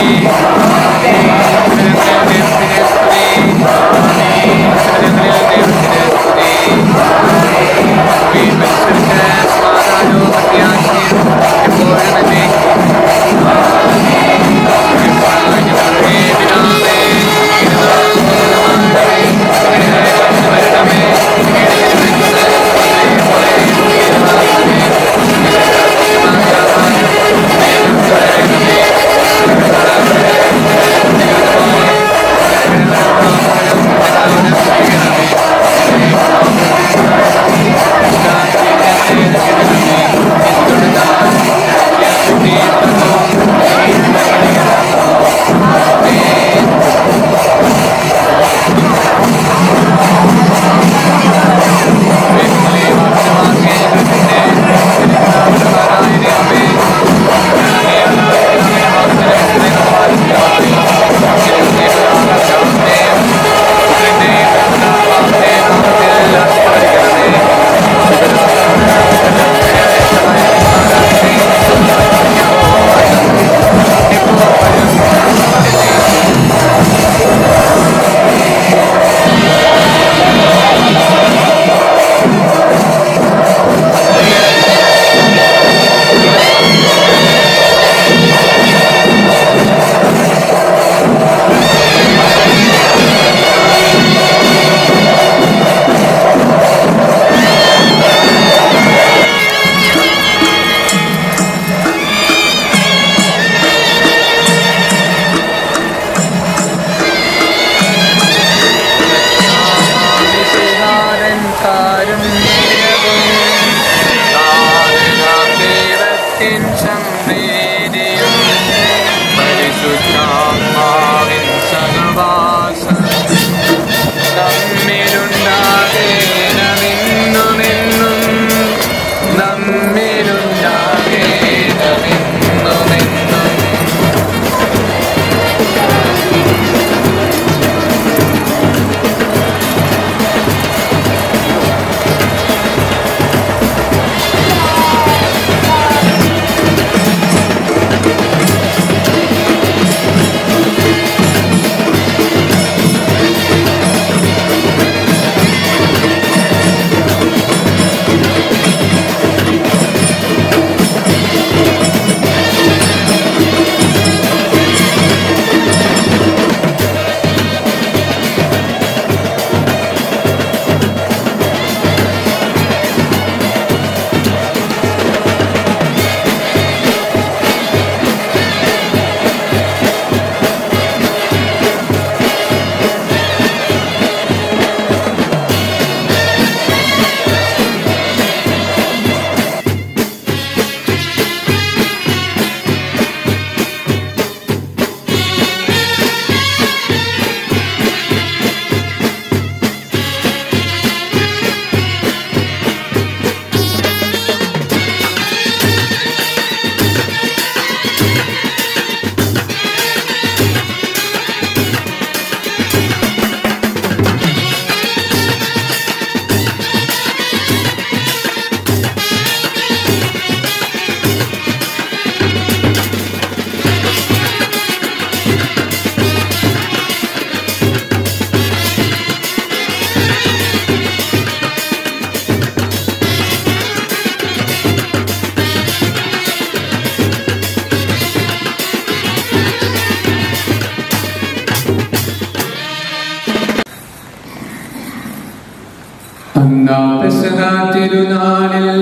ഒന്നാം പെസഹ തിരുനാളിൽ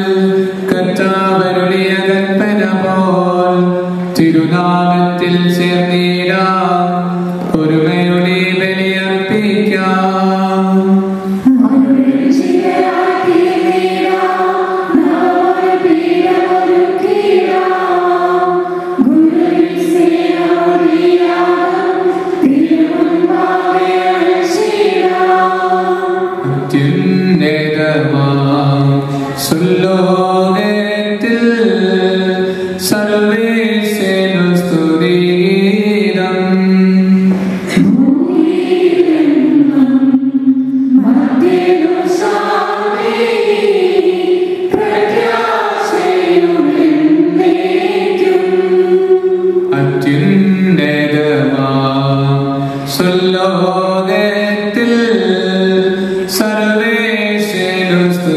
കർത്താവരുളിയ കൽപ്പന പോൽ തിരുനാമത്തിൽ ചേർന്നീരാം ഒരുമയുടെ ബലിയർപ്പിക്കാം അത്യുന്നതമാം സുല്ലോകത്തിൽ സർവേശ്വരനു സ്തുതിഗീതം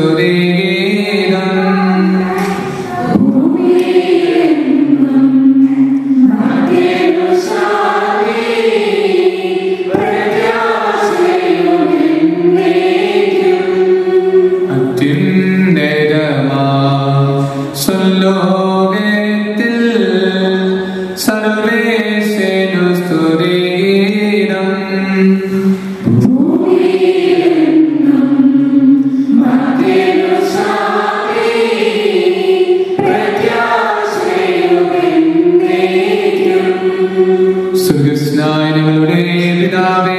സ്തുതിഗീതം അത്യുന്നതമാ സ്വലോകത്തിൽ സർവേശനു സ്തുതിഗീതം സ്വർഗസ്നായ ഞങ്ങളുടെ പിതാവേ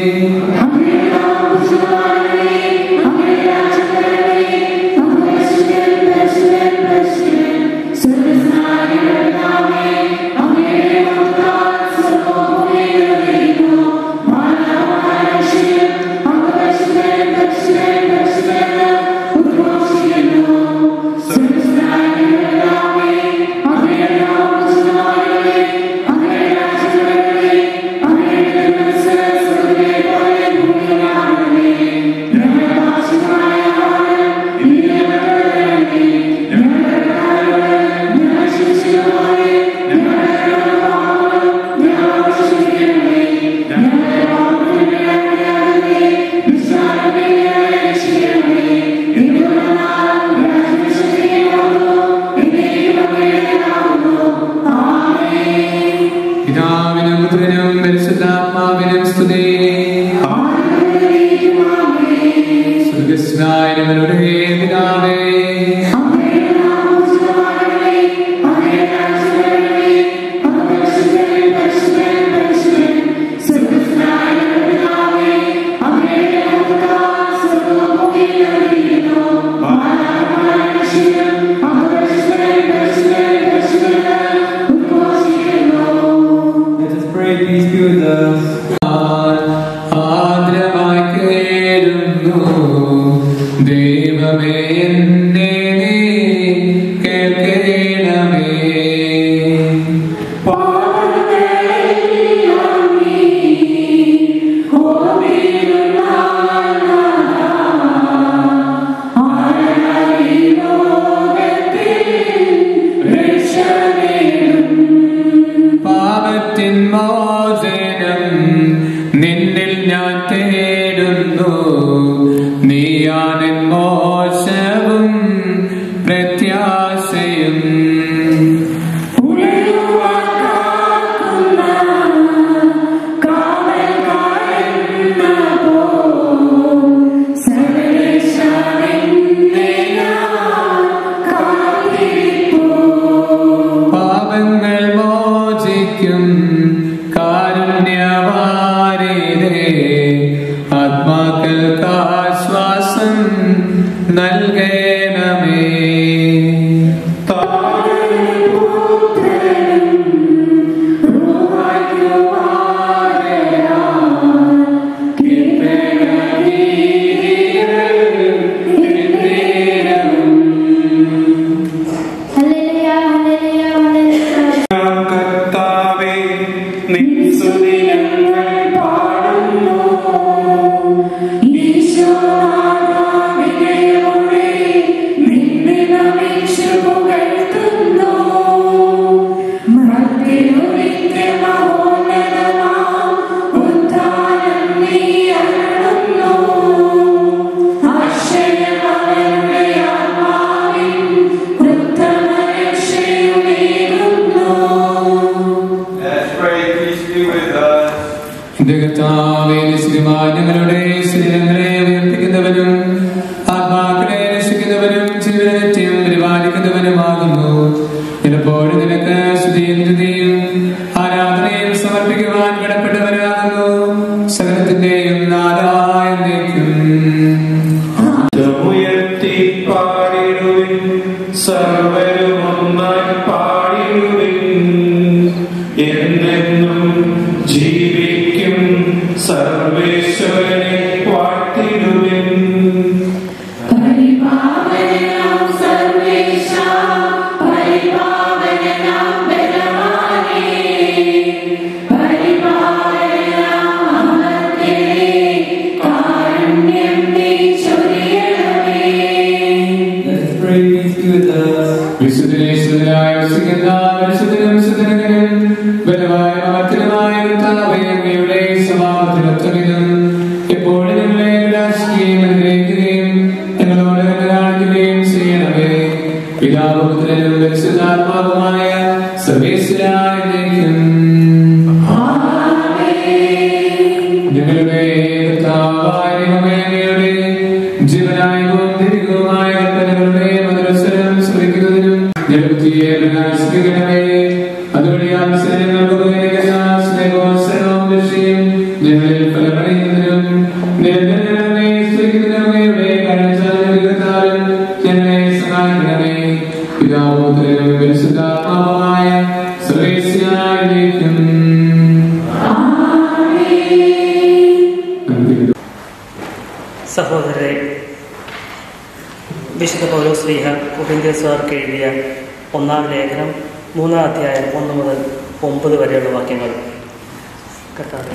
പിതാവിനും പുത്രനും പരിശുദ്ധാത്മാവിനും സ്തുതി സ്വർഗസ്നായ ഞങ്ങളുടെ പിതാവേ Let us pray, peace be with us. ആദ്രമായി കേഴുന്നു ദൈവമേ എന്നെ നീ കേൾക്കണമേ പാപത്തിൻ മോചനം നിന്നിൽ ഞാൻ തേടുന്നു നീയാണെൻ മോശവും പ്രത്യാശയും പാപങ്ങൾ മോചിക്കും കാരുണ്യവാരിതേ ആത്മാക്കൾക്ക് ആശ്വാസം നൽകണമേ ഹല്ലേലൂയ ഹല്ലേലൂയ ഹല്ലേലൂയ കർത്താവേ നിൻ സ്തുതി ഞങ്ങൾ പാടുന്നു Let's pray, peace be with us. കർത്താവേ ശ്രീമാന്യങ്ങളുടെ ശരീരങ്ങളെ ഉയർപ്പിക്കുന്നവനും ആത്മാക്കളെ രക്ഷിക്കുന്നവനും ജീവനത്യം പരിപാലിക്കുന്നവനുമാകുന്നു ചിലപ്പോഴും നിനക്ക് സ്തുതിയും സ്തുതിയും ആരാധനയും സമർപ്പിക്കുവാൻ കടപ്പെട്ടവരാകുന്നു സകലത്തിന്റെയും നാരായണേക്കും ഉയർത്തി പാടിടുവിൻ സർവരും ഒന്നായി പാടിടുവിൻ എന്നെന്നും ജീവിക്കും സർവേശ്വരനെ പാട്ടിടുവിൻ പരിപാവനം സർവേശ പരിപാവനം ബലവാനേ പരിപാവനം അമർത്യനേ കാരുണ്യം നീ ചൊരിയണമേ pray, peace be with us. വിശുദ്ധനേശ്വരനായ വിശുദ്ധ പരിശുദ്ധനും വിശുദ്ധനും ബലമായ മഹത്തരമായ കർത്താവേ, അങ്ങയുടെ സ്വഭാവത്തിനൊത്തവിധം എപ്പോഴും ഞങ്ങളെ കടാക്ഷിക്കുകയും അനുഗ്രഹിക്കുകയും ഞങ്ങളോട് കരുണ കാണിക്കുകയും ചെയ്യണമേ പിതാവ് പുത്രനും പരിശുദ്ധാത്മാവുമായ സർവേശ്വരായിരിക്കും ഞങ്ങളുടെ കർത്താവായ ദൈവമേ, ജീവനായകവും ദൈവികവുമായ കൽപ്പനകളുടെ മധുരസ്വരം ശ്രമിക്കുന്നതിനും ജഗത്തിയെ പ്രകാശിപ്പിക്കണമേ അതുവഴി അവസരങ്ങൾക്ക് ഉപകരിക്കുന്ന സ്നേഹോത്സരവും രക്ഷയും ഞങ്ങളിൽ ഫലമണിയുന്നതിനും നിരന്തരങ്ങളെ സ്തുതിക്കുന്നതിനുമേ കാഴ്ചാലും ഞങ്ങളെ സഹായിക്കണമേ പിതാവോത്തരനും പരിശുദ്ധാത്മാവുമായ സർവേശ്വരായിരിക്കും സഹോദരരെ വിശുദ്ധ പൗലോസ്ലീഹ കുറിന്ത്യസ്വാർക്ക് എഴുതിയ ഒന്നാം ലേഖനം മൂന്നാം അധ്യായം ഒന്ന് മുതൽ ഒമ്പത് വരെയുള്ള വാക്യങ്ങൾ കർത്താവേ.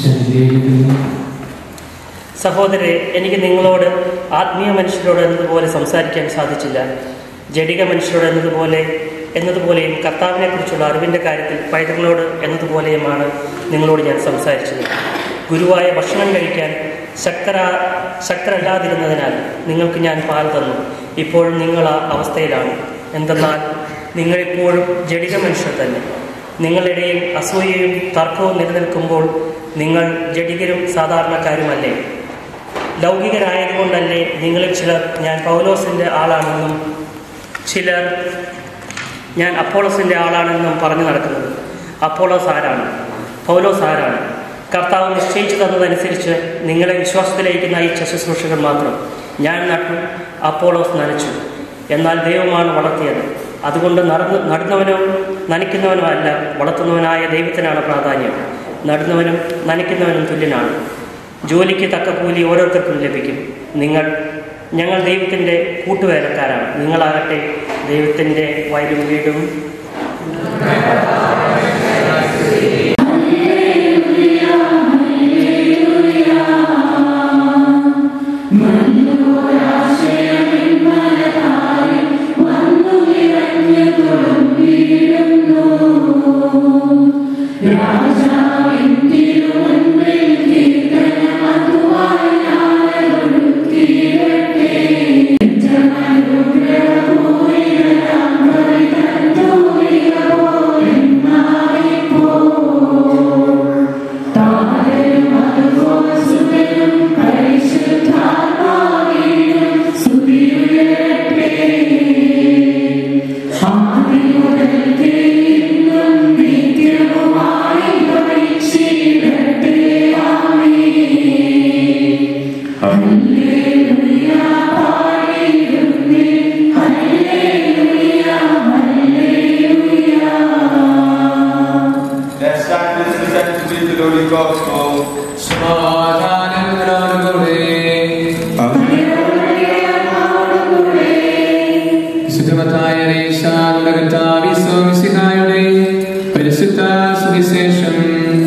സഹോദരരെ എനിക്ക് നിങ്ങളോട് ആത്മീയ മനുഷ്യരോട് എന്നതുപോലെ സംസാരിക്കാൻ സാധിച്ചില്ല ജഡിക മനുഷ്യരോട് എന്നതുപോലെ എന്നതുപോലെയും കർത്താവിനെ കുറിച്ചുള്ള അറിവിൻ്റെ കാര്യത്തിൽ പൈതങ്ങളോട് എന്നതുപോലെയുമാണ് നിങ്ങളോട് ഞാൻ സംസാരിച്ചത് ഗുരുവായ ഭക്ഷണം കഴിക്കാൻ ശക്തരാ ശക്തരല്ലാതിരുന്നതിനാൽ നിങ്ങൾക്ക് ഞാൻ പാൽ തന്നു ഇപ്പോഴും നിങ്ങൾ ആ അവസ്ഥയിലാണ് എന്തെന്നാൽ നിങ്ങളിപ്പോഴും ജഡിക മനുഷ്യർ തന്നെ നിങ്ങളിടയിൽ അസൂയയും തർക്കവും നിലനിൽക്കുമ്പോൾ നിങ്ങൾ ജഡികരും സാധാരണക്കാരുമല്ലേ ലൗകികരായതുകൊണ്ടല്ലേ നിങ്ങളിൽ ചിലർ ഞാൻ പൗലോസിൻ്റെ ആളാണെന്നും ചിലർ ഞാൻ അപ്പോളോസിൻ്റെ ആളാണെന്നും പറഞ്ഞു നടക്കുന്നത് അപ്പോളോസ് ആരാണ് പൗലോസ് ആരാണ് കർത്താവ് നിശ്ചയിച്ചു തന്നതനുസരിച്ച് നിങ്ങളെ വിശ്വാസത്തിലേക്ക് നയിച്ച ശുശ്രൂഷകൾ മാത്രം ഞാൻ നട്ടു അപ്പോളോസ് നനച്ചു എന്നാൽ ദൈവമാണ് വളർത്തിയത് അതുകൊണ്ട് നടന്നു നടുന്നവനോ നനയ്ക്കുന്നവനോ അല്ല വളർത്തുന്നവനായ ദൈവത്തിനാണ് പ്രാധാന്യം നടുന്നവനും നനയ്ക്കുന്നവനും തുല്യനാണ് ജോലിക്ക് തക്ക കൂലി ഓരോരുത്തർക്കും ലഭിക്കും നിങ്ങൾ ഞങ്ങൾ ദൈവത്തിൻ്റെ കൂട്ടുവേലക്കാരാണ് നിങ്ങളാകട്ടെ ദൈവത്തിൻ്റെ വയലും വീടും Let's stand and listen to read the Holy Gospel. സമാധാനം നിങ്ങളോടുകൂടെ. വിശുദ്ധമത്തായ റീശായുടെ കർത്താവ് ഈശോ മിശിഹായുടെ പരിശുദ്ധ സുവിശേഷം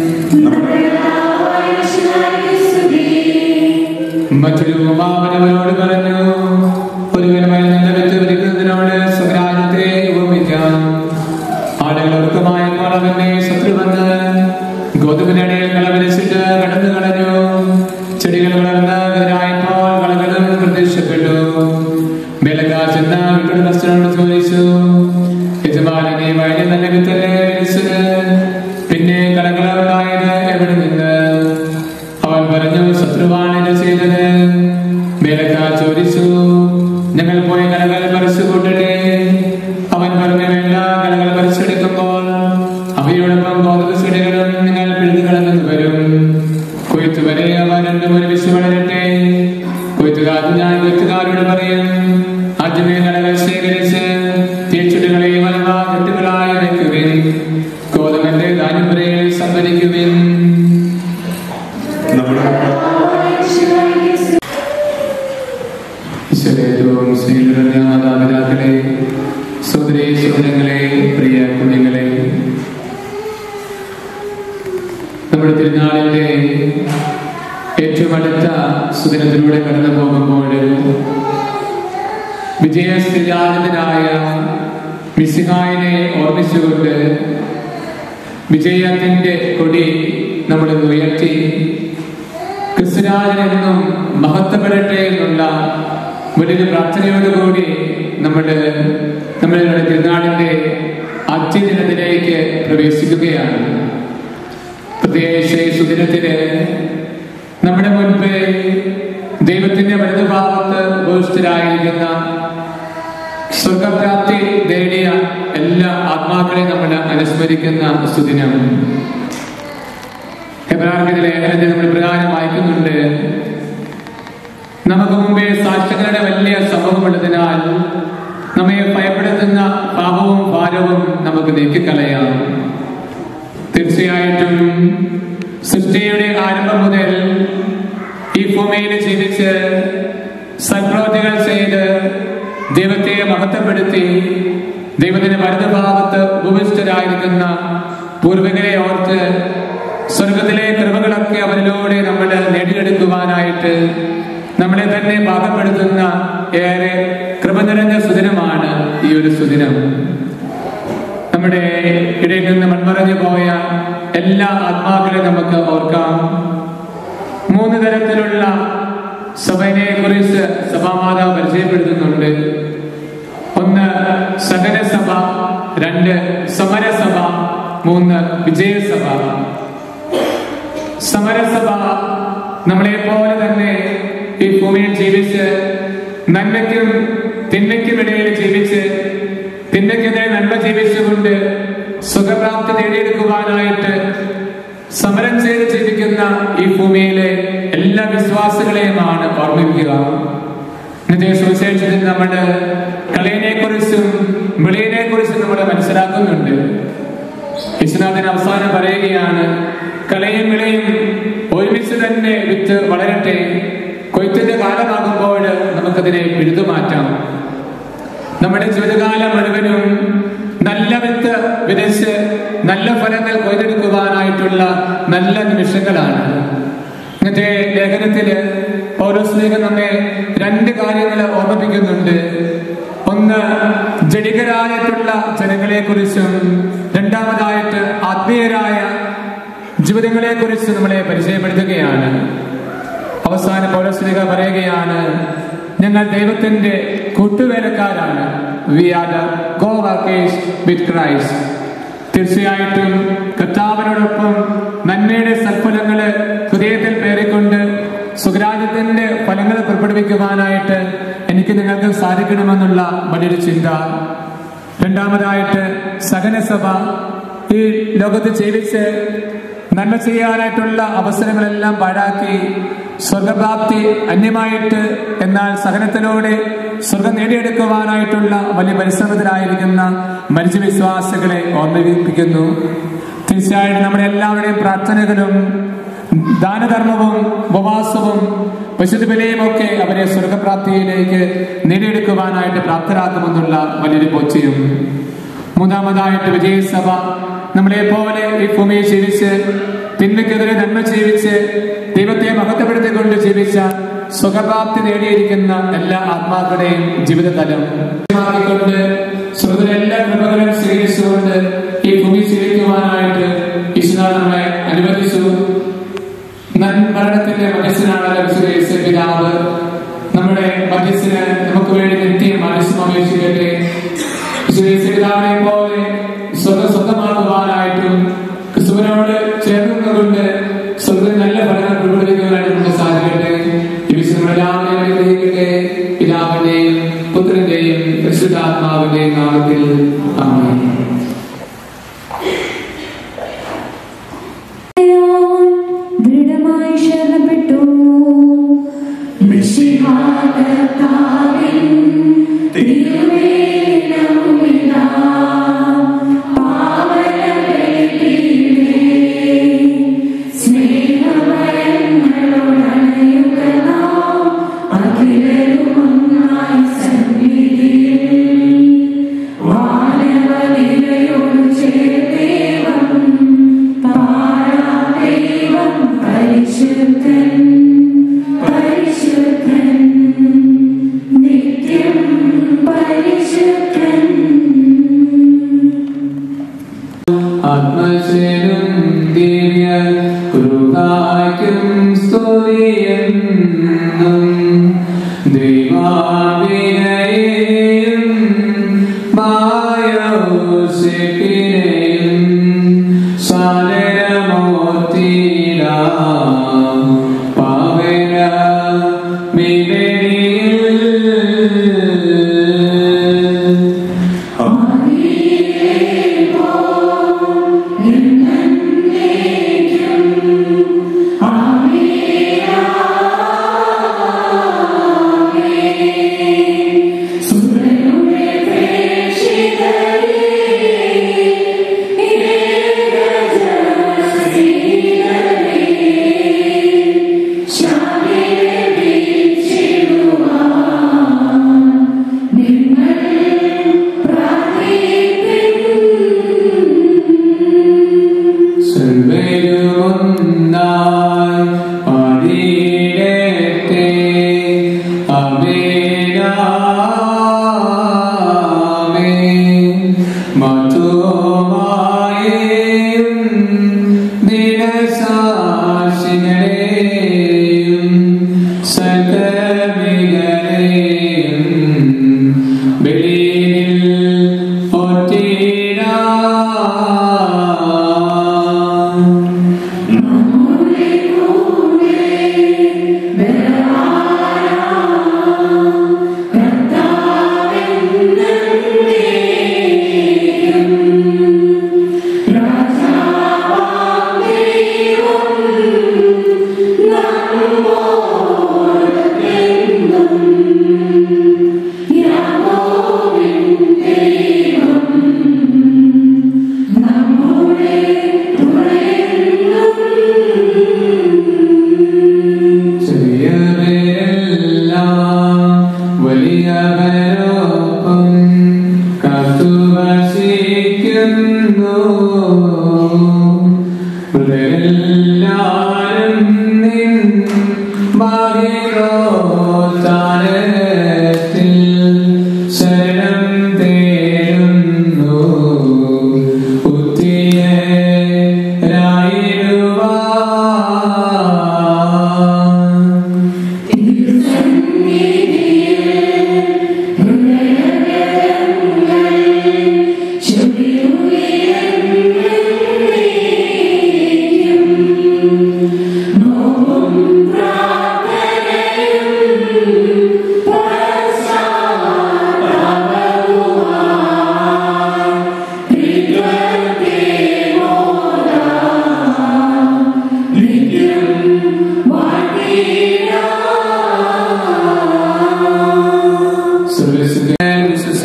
മറ്റൊരു ഉപമാവനവനോട് പറഞ്ഞു ഒരുവൻ മയിൽ നിന്ന് വിത്ത് വിളിക്കുന്നതിനോട് സ്വരാജ്യത്തെ ഉപമിക്കാം ആളുകൾ ഉറക്കമായപ്പോൾ അവന്റെ ശത്രു വന്ന് ഗോതമ്പിനിടയിൽ കളവരിച്ചിട്ട് കടന്നു കളഞ്ഞു ചെടികൾ വളർന്ന് കതിരായപ്പോൾ കളകളും പ്രത്യക്ഷപ്പെട്ടു വേലക്കാർ ചെന്ന വീട്ടുടെ വസ്ത്രനോട് ചോദിച്ചു യജമാനെ വയലിൽ നല്ല വിത്തല്ലേ വിളിച്ചത് പിന്നെ കളകളുണ്ടായത് എവിടെ നിന്ന് അവൻ പറഞ്ഞു ശത്രുവാണ് ഇത് ചെയ്തത് വേലക്കാർ ചോദിച്ചു ഞങ്ങൾ പോയി കലകൾ പറിച്ചു കൂട്ടട്ടെ അവൻ പറഞ്ഞു വേണ്ട കലകൾ പറിച്ചെടുക്കുമ്പോൾ അവയോടൊപ്പം ഗോതമ്പ് ചെടികളും നിങ്ങൾ പിഴുതു കളഞ്ഞു വരും കൊയ്ത്ത് വരെ അവ രണ്ടും ഒരുമിച്ച് വളരട്ടെ കൊയ്ത്തുകാരൻ ഞാൻ കൊയ്ത്തുകാരോട് പറയും ആദ്യമേ കലകൾ ശേഖരിച്ച് തീച്ചുടുകളെ വലവാ കെട്ടുകളായി വയ്ക്കുവിൻ ഗോതമ്പന്റെ ധാന്യപുരയിൽ സംഭരിക്കുവിൻ നമ്മുടെ ഈശ്വരേറ്റവും സ്നേഹിതനായ വിജയസ്ഥിരാനന്ദനായ മിസിഹായിനെ ഓർമ്മിച്ചുകൊണ്ട് വിജയത്തിന്റെ കൊടി നമ്മൾ ഉയർത്തി ക്രിസ്തുരാജനെന്നും മഹത്വപ്പെടട്ടെ എന്നുള്ള വലിയൊരു പ്രാർത്ഥനയോടുകൂടി നമ്മൾ നമ്മളുടെ തിരുനാളിന്റെ ആദ്യ ദിനത്തിലേക്ക് പ്രവേശിക്കുകയാണ് പ്രത്യേകിച്ച് ഈ സുദിനത്തിന് നമ്മുടെ മുൻപ് ദൈവത്തിന്റെ വലതുഭാഗത്ത് ഉപസ്ഥരായിരിക്കുന്ന സ്വർഗപ്രാപ്തി നേടിയ എല്ലാ ആത്മാക്കളെയും നമ്മൾ അനുസ്മരിക്കുന്ന സുദിനം ഹെബ്രാർഗിന്റെ ലേഖനത്തിൽ നമ്മൾ പ്രകാരം വായിക്കുന്നുണ്ട് നമുക്ക് മുമ്പേ സാക്ഷ്യങ്ങളുടെ വലിയ സമൂഹമുള്ളതിനാൽ നമ്മെ ഭയപ്പെടുത്തുന്ന പാപവും ഭാരവും നമുക്ക് നീക്കിക്കളയാം തീർച്ചയായിട്ടും സൃഷ്ടിയുടെ ആരംഭം മുതൽ ഈ ഭൂമിയിൽ ജീവിച്ച് സൽപ്രവൃത്തികൾ ചെയ്ത് ദൈവത്തെ മഹത്വപ്പെടുത്തി ദൈവത്തിന്റെ വലതുഭാഗത്ത് ഉപവിഷ്ടരായിരിക്കുന്ന പൂർവികരെ ഓർത്ത് സ്വർഗത്തിലെ കൃപകളൊക്കെ അവരിലൂടെ നമ്മൾ നേടിയെടുക്കുവാനായിട്ട് നമ്മളെ തന്നെ പാകപ്പെടുത്തുന്ന ഏറെ കൃപ നിറഞ്ഞ സുദിനമാണ് ഈ ഒരു സുദിനം നമ്മുടെ ഇടയിൽ നിന്ന് മൺമറഞ്ഞു പോയ എല്ലാ ആത്മാക്കളെ നമുക്ക് ഓർക്കാം മൂന്ന് തരത്തിലുള്ള സഭയെ കുറിച്ച് സഭാമാതാവ് പരിചയപ്പെടുത്തുന്നുണ്ട് ഒന്ന് സഹനസഭ രണ്ട് സമരസഭ മൂന്ന് വിജയസഭ സമരസഭ നമ്മളെ പോലെ തന്നെ ഈ ഭൂമിയിൽ ജീവിച്ച് നന്മയ്ക്കും തിന്മയ്ക്കും ഇടയിൽ ജീവിച്ച് തിന്മയ്ക്കെതിരെ നന്മ ജീവിച്ചുകൊണ്ട് സുഖപ്രാപ്തി നേടിയെടുക്കുവാനായിട്ട് സമരം ചെയ്ത് ജീവിക്കുന്ന ഈ ഭൂമിയിലെ എല്ലാ വിശ്വാസികളെയുമാണ് ഓർമ്മിപ്പിക്കുക ഇന്നത്തെ സുവിശേഷത്തിൽ നമ്മൾ കളിയനെ കുറിച്ചും വിളിയനെ കുറിച്ചും നമ്മൾ മനസ്സിലാക്കുന്നുണ്ട് യേശുനാഥൻ അവസാനം പറയുകയാണ് കളയും വിളയും ഒരുമിച്ച് തന്നെ വിത്ത് വളരട്ടെ കൊയ്ത്തിന്റെ കാലമാകുമ്പോൾ നമുക്കതിനെ പിഴുതുമാറ്റാം നമ്മുടെ ജീവിതകാലം മുഴുവനും നല്ല വിത്ത് വിതച്ച് നല്ല ഫലങ്ങൾ കൊയ്തെടുക്കുവാനായിട്ടുള്ള നല്ല നിമിഷങ്ങളാണ് ഇന്നത്തെ ലേഖനത്തില് പൗരസ്ലേഖൻ നമ്മെ രണ്ട് കാര്യങ്ങൾ ഓർമ്മിപ്പിക്കുന്നുണ്ട് ഒന്ന് ജഡികരായിട്ടുള്ള ജനങ്ങളെ കുറിച്ചും രണ്ടാമതായിട്ട് ആത്മീയരായ ജീവിതങ്ങളെ കുറിച്ച് നമ്മളെ പരിചയപ്പെടുത്തുകയാണ് അവസാന പൗരസ്ലിക പറയുകയാണ് ഞങ്ങൾ ദൈവത്തിന്റെ കൂട്ടുവേലക്കാരാണ് we are the coworkers with Christ തീർച്ചയായിട്ടും കർത്താവിനോടൊപ്പം നന്മയുടെ സൽഫലങ്ങള് ഹൃദയത്തിൽ പേറിക്കൊണ്ട് സുഖരാജ്യത്തിന്റെ ഫലങ്ങൾ പുറപ്പെടുവിക്കുവാനായിട്ട് എനിക്ക് നിങ്ങൾക്ക് സാധിക്കണമെന്നുള്ള വലിയൊരു ചിന്ത രണ്ടാമതായിട്ട് സഹനസഭ ഈ ലോകത്ത് ജീവിച്ച് നന്മ ചെയ്യാനായിട്ടുള്ള അവസരങ്ങളെല്ലാം പാഴാക്കി സ്വർഗപ്രാപ്തി അന്യമായിട്ട് എന്നാൽ സഹനത്തിലൂടെ സ്വർഗം നേടിയെടുക്കുവാനായിട്ടുള്ള വലിയ പരിശ്രമത്തിലായിരിക്കുന്ന മരിച്ച വിശ്വാസികളെ ഓർമ്മിപ്പിക്കുന്നു തീർച്ചയായിട്ടും നമ്മുടെ എല്ലാവരുടെയും പ്രാർത്ഥനകളും ദാനധർമ്മവും ഉപവാസവും വിശുദ്ധ ബലിയും ഒക്കെ അവരെ സ്വർഗപ്രാപ്തിയിലേക്ക് നേടിയെടുക്കുവാനായിട്ട് പ്രാപ്തരാക്കുമെന്നുള്ള വലിയൊരു ബോധ്യം മൂന്നാമതായിട്ട് വിജയസഭ നമ്മളെ പോലെ ഈ ഭൂമിയിൽ ജീവിച്ച് തിന്മയ്ക്കെതിരെ നന്മ ജീവിച്ച് ദൈവത്തെ മഹത്വപ്പെടുത്തിക്കൊണ്ട് ജീവിച്ച സുഖപ്രാപ്തി നേടിയിരിക്കുന്ന എല്ലാ ആത്മാക്കളുടെയും ജീവിതതലം കൊണ്ട് സ്വർഗത്തിലെ എല്ലാ കൃപകളും സ്വീകരിച്ചുകൊണ്ട് ഈ ഭൂമി ജീവിക്കുവാനായിട്ട് ഈശ്വര നമ്മളെ അനുവദിച്ചു മരണത്തിന്റെ മധ്യസ്ഥനാണ് പിതാവ് നമ്മുടെ മധ്യസ്ഥന് നമുക്ക് വേണ്ടി നിത്യം മനസ്സും അപേക്ഷിക്കട്ടെ പിതാവിനെ പോലെ സ്വർഗ സ്വന്തമാക്കുവാനായിട്ടും ക്രിസ്തുവിനോട് ചേർന്നുകൊണ്ട് സ്വർഗം നല്ല ഫലങ്ങൾ പ്രകടിപ്പിക്കുവാനായിട്ട് നമുക്ക് സാധിക്കട്ടെ ഈ വിഷയം എല്ലാവരെയും അനുഗ്രഹിക്കട്ടെ പിതാവിന്റെയും പുത്രന്റെയും പരിശുദ്ധാത്മാവിന്റെയും നാമത്തിൽ ആമേൻ ദൃഢമായി ശരണപ്പെട്ടു മിശിഹാകർത്താവിൻ തിരുവേലിനമുമിതാ പാവനവേദിയിലേ സ്നേഹമരങ്ങളോടണയുക നാം അഖിലരുമൊന്നായി സന്നിധിയിൽ വാനവനിരയോട് ചേർദേവം പാരാദേവം പരിശുദ്ധൻ പരിശുദ്ധൻ നിത്യം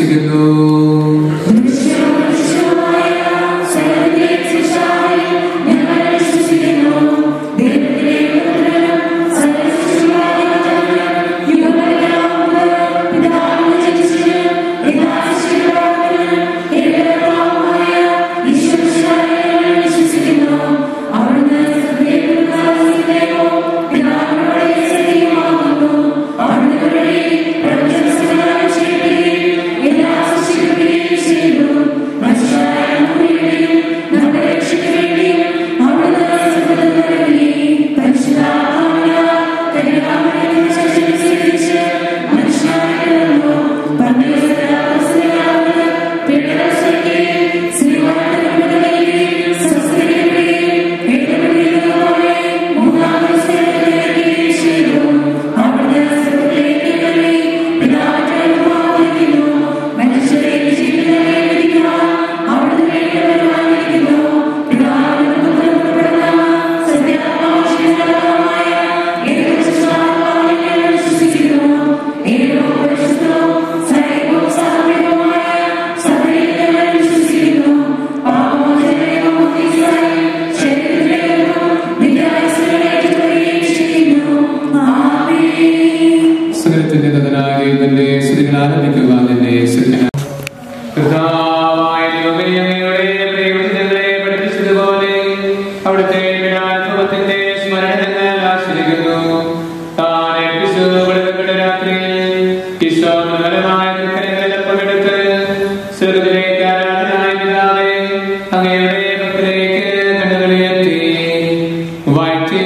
അപേക്ഷിക്കുന്നു സകലത്തിന്റെ നതനായ ദൈവത്തിന്റെ സ്തുതികൾ ആരംഭിക്കുവാൻ തന്നെ ശ്രദ്ധ കർത്താവായ ദൈവമേ, അങ്ങയുടെ പ്രിയവചനങ്ങളെ പഠിപ്പിച്ചതുപോലെ അവിടുത്തെ വിടാത്മത്തിന്റെ സ്മരണ ഞങ്ങൾ ആശ്രയിക്കുന്നു. താൻ ഏൽപ്പിച്ചു കൊടുക്കപ്പെട്ട രാത്രിയിൽ ഈശോ മനോഹരമായ ദുഃഖങ്ങളിൽ പങ്കെടുത്ത് സ്വർഗ്ഗത്തിലേക്ക് ആരാധനായ പിതാവേ, അങ്ങയുടെ ഭക്തരേക്ക് കണ്ണുകളുയർത്തി വാഴ്ത്തി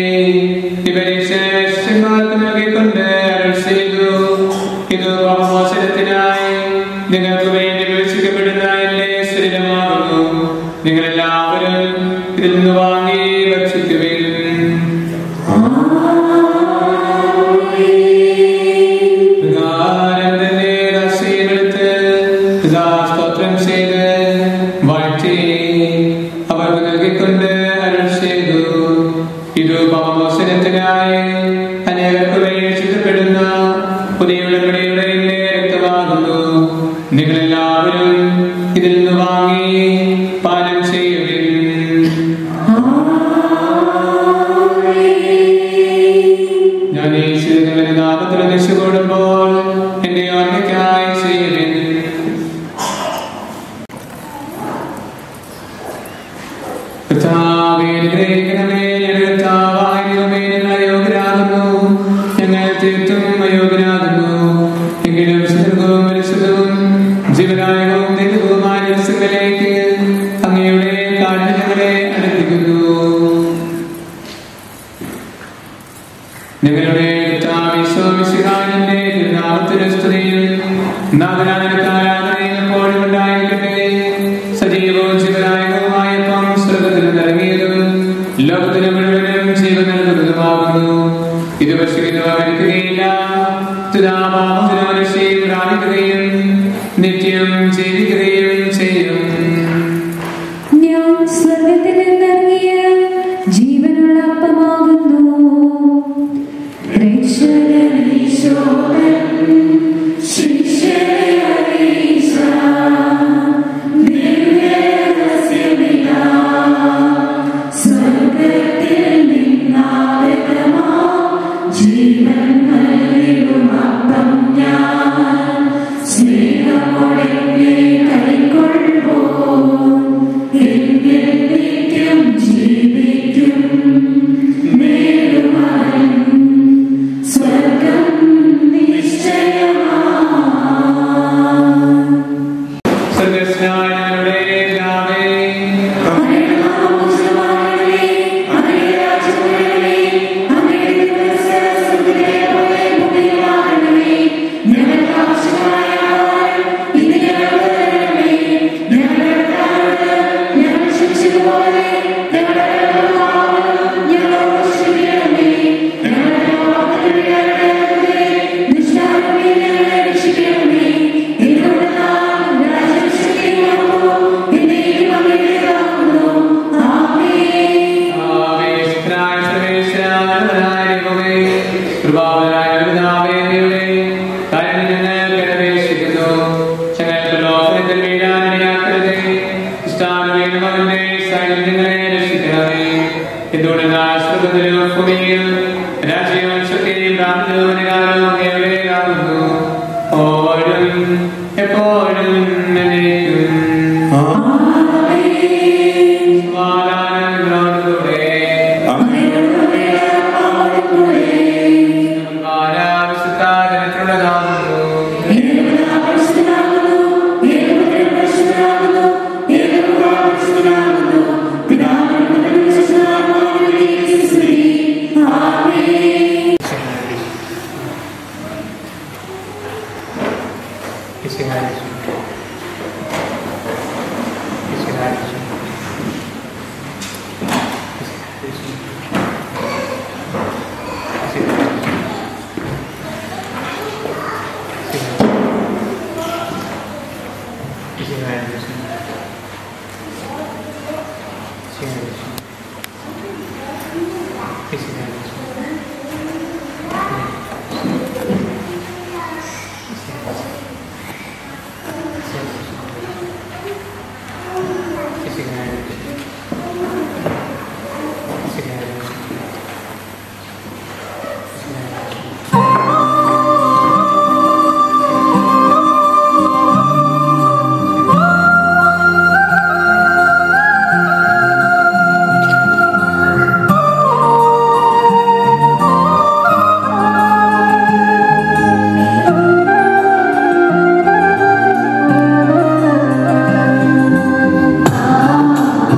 ഇവരെ ശിഷ്യന്മാർക്ക് നൽകിക്കൊണ്ട് അരുൾ ചെയ്തു ഇത് പാപമോചനത്തിനായി നിങ്ങൾക്ക് വേണ്ടി വിളിച്ചിക്കപ്പെടുന്ന എന്റെ ശരീരമാകുന്നു നിങ്ങളെല്ലാവരും ഇതിൽ നിന്ന് വാങ്ങി ഭക്ഷിക്കുവിൻ പ്രകാരം തന്നെ രഹസ്യമെടുത്ത് പിതാ സ്തോത്രം ചെയ്ത് വാഴ്ത്തി അവർക്ക് നൽകിക്കൊണ്ട് അരുൾ ചെയ്തു ഇത് പാപമോചനത്തിനായി അനേകർക്ക് വേണ്ടി ചുറ്റപ്പെടുന്ന പുതിയ ഉടമ്പടിയുടെ എന്റെ രക്തമാകുന്നു നിങ്ങളെല്ലാവരും ഇതിൽ നിന്ന് വാങ്ങി പാനം ചെയ്യുവിൻ ഞാൻ ഈ ശീലങ്ങളുടെ നാമത്തിൽ രക്ഷപ്പെടുമ്പോൾ എന്റെ ഓർമ്മയ്ക്കായി ചെയ്യുവിൻ കർത്താവേ, അനുഗ്രഹിക്കണമേ, ഞങ്ങളുടെ കർത്താവായ ദൈവമേ, ഞങ്ങൾ അയോഗ്യരാകുന്നു. ഞങ്ങൾ തീർത്തും അയോഗ്യരാകുന്നു. എങ്കിലും ശുദ്ധവും പരിശുദ്ധവും ജീവനായകവും ദൈവവുമായ ദിവസങ്ങളിലേക്ക് അങ്ങയുടെ കാഠിന്യം ഞങ്ങളെ അടുപ്പിക്കുന്നു ഞങ്ങളുടെ കർത്താവിശ്വാമിശിഹാനിന്റെ തിരുനാമത്തിന് സ്തുതിയും നാഥനാഥനക്ക് ആരാധനയും എപ്പോഴും ഉണ്ടായിരിക്കട്ടെ സജീവവും ജീവനായകവുമായപ്പം സ്വർഗത്തിൽ നിറങ്ങിയതും ലോകത്തിന് മുഴുവനും ജീവൻ നൽകുന്നതുമാകുന്നു ഇത് ഭക്ഷിക്കുന്നവ മരിക്കുകയില്ല തുതാപാപത്തിനോരക്ഷയും പ്രാപിക്കുകയും നിത്യം ജീവിക്കുകയും ചെയ്യും ഞാൻ സ്വർഗത്തിൽ നിന്നിറങ്ങിയ ജീവനുള്ള അപ്പമാകുന്നു രക്ഷകനീശോദൻ ശിഷ്യരെ അറിയിച്ച ദിവ്യരഹസ്യമിതാ. സ്വർഗത്തിൽ നിന്നാഗതമാ ജീവൻ നൽകിടും അപ്പം ഞാൻ സ്നേഹമോടെ കൈ ഭൂമിയിൽ രാജ്യവും ശക്തിയും പ്രാപ്തിയും അധികാരവും എവിടെയാകുന്നു ഓരും എപ്പോഴും എന്നേക്കും സമാധാനത്തോടെ ആ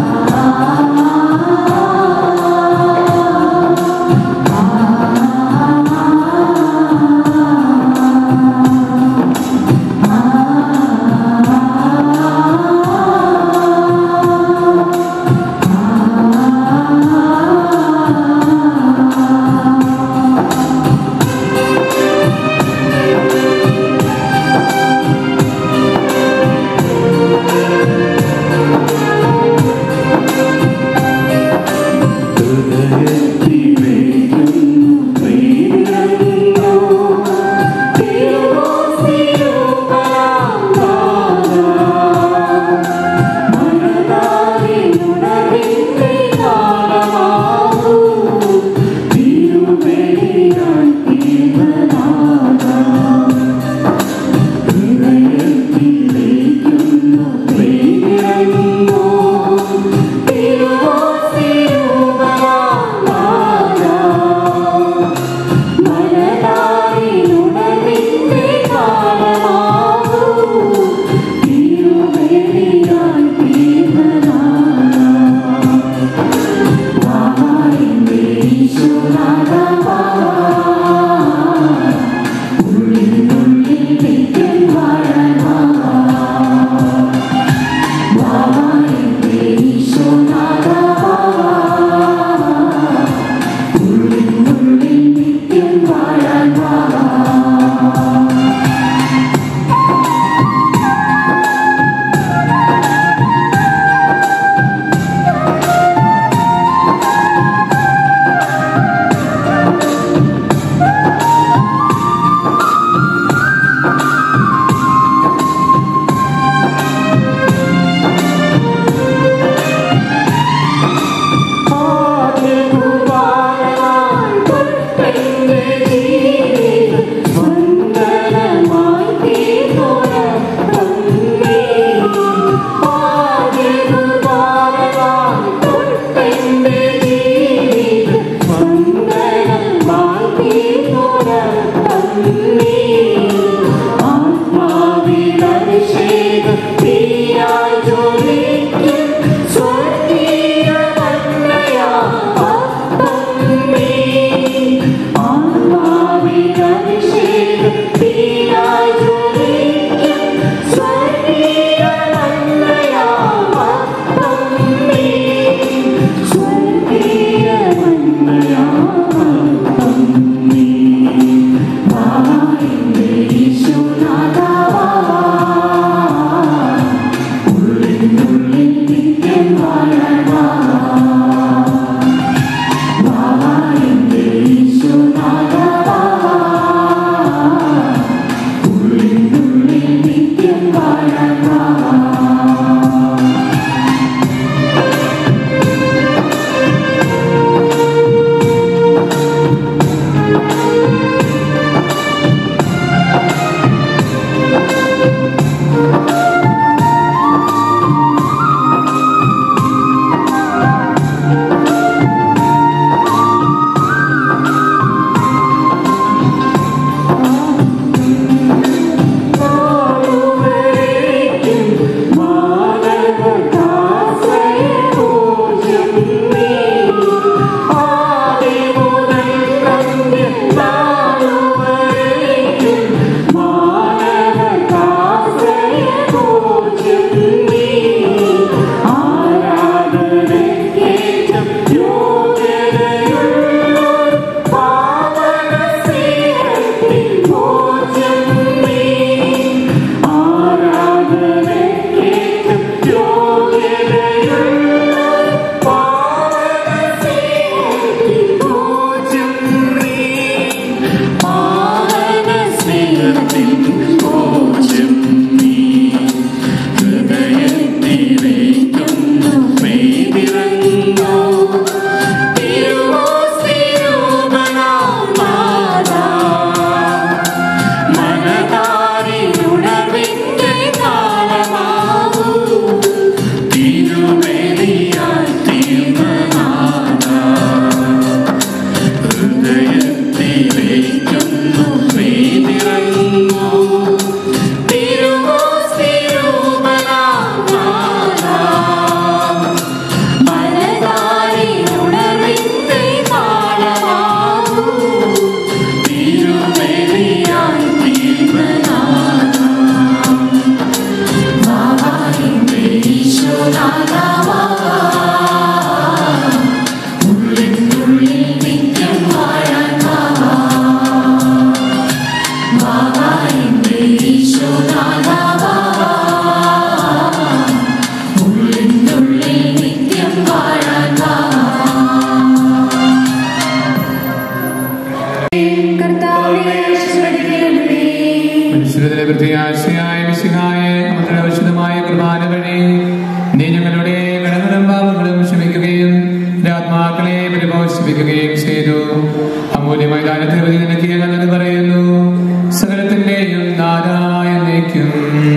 ആശ്വസിപ്പിക്കുകയും ചെയ്തു അമൂല്യമായ ദാനത്തെ പ്രതി നിനക്ക് ഞങ്ങൾ നന്ദി പറയുന്നു സകലത്തിന്റെയും നാരായണയ്ക്കും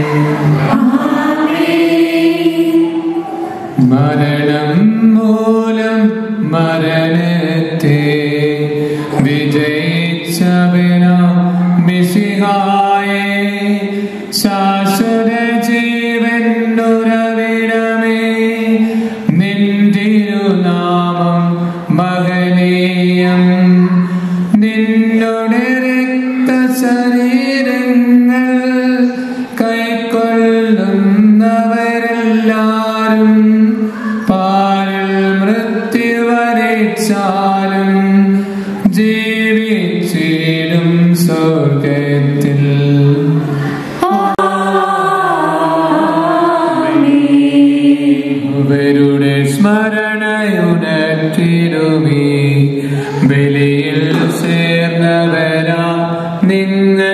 മരണം മൂലം മരണത്തെ വിജയിച്ചവന മിസിഹായെ ശാശ്വത ജീവൻ ഉറവിടമേ നിന്തിരുനാമം മകനീയം നിന്നുടെ രക്തശരീരങ്ങൾ കൈക്കൊള്ളുന്നവരെല്ലാരും പാലിൽ മൃത്യു വരച്ചാലും ജീവിച്ചിടും സ്വർഗത്തിൽ അവരുടെ സ്മരണയുണർത്തിടുമേ ബലിയിൽ ചേർന്നവരാ നിങ്ങൾ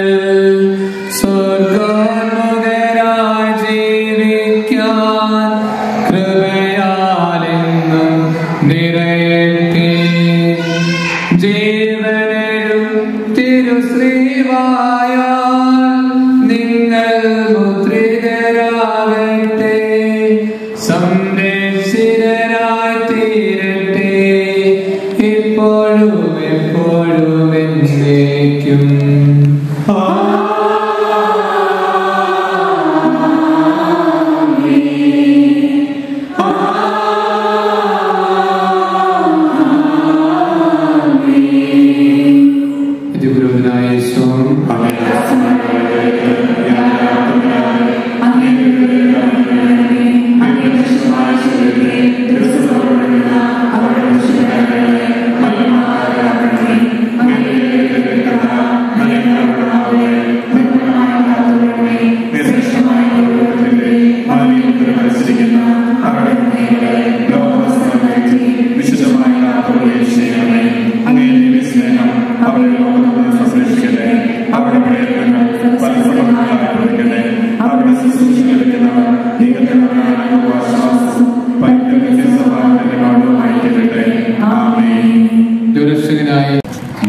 സ്വർഗോന്മുഖരായി ജീവിക്കാൻ കൃപയാലെന്നും നിറയട്ടെ ജീവനും തിരുശ്രീവായാൽ നിങ്ങൾ മുദ്രിതരാകട്ടെ സംരക്ഷിതരായി തീരട്ടെ ഇപ്പോഴും എപ്പോഴും എന്നേക്കും ഇതിപുരോധനായ യേശുവും ദുരക്ഷകനായി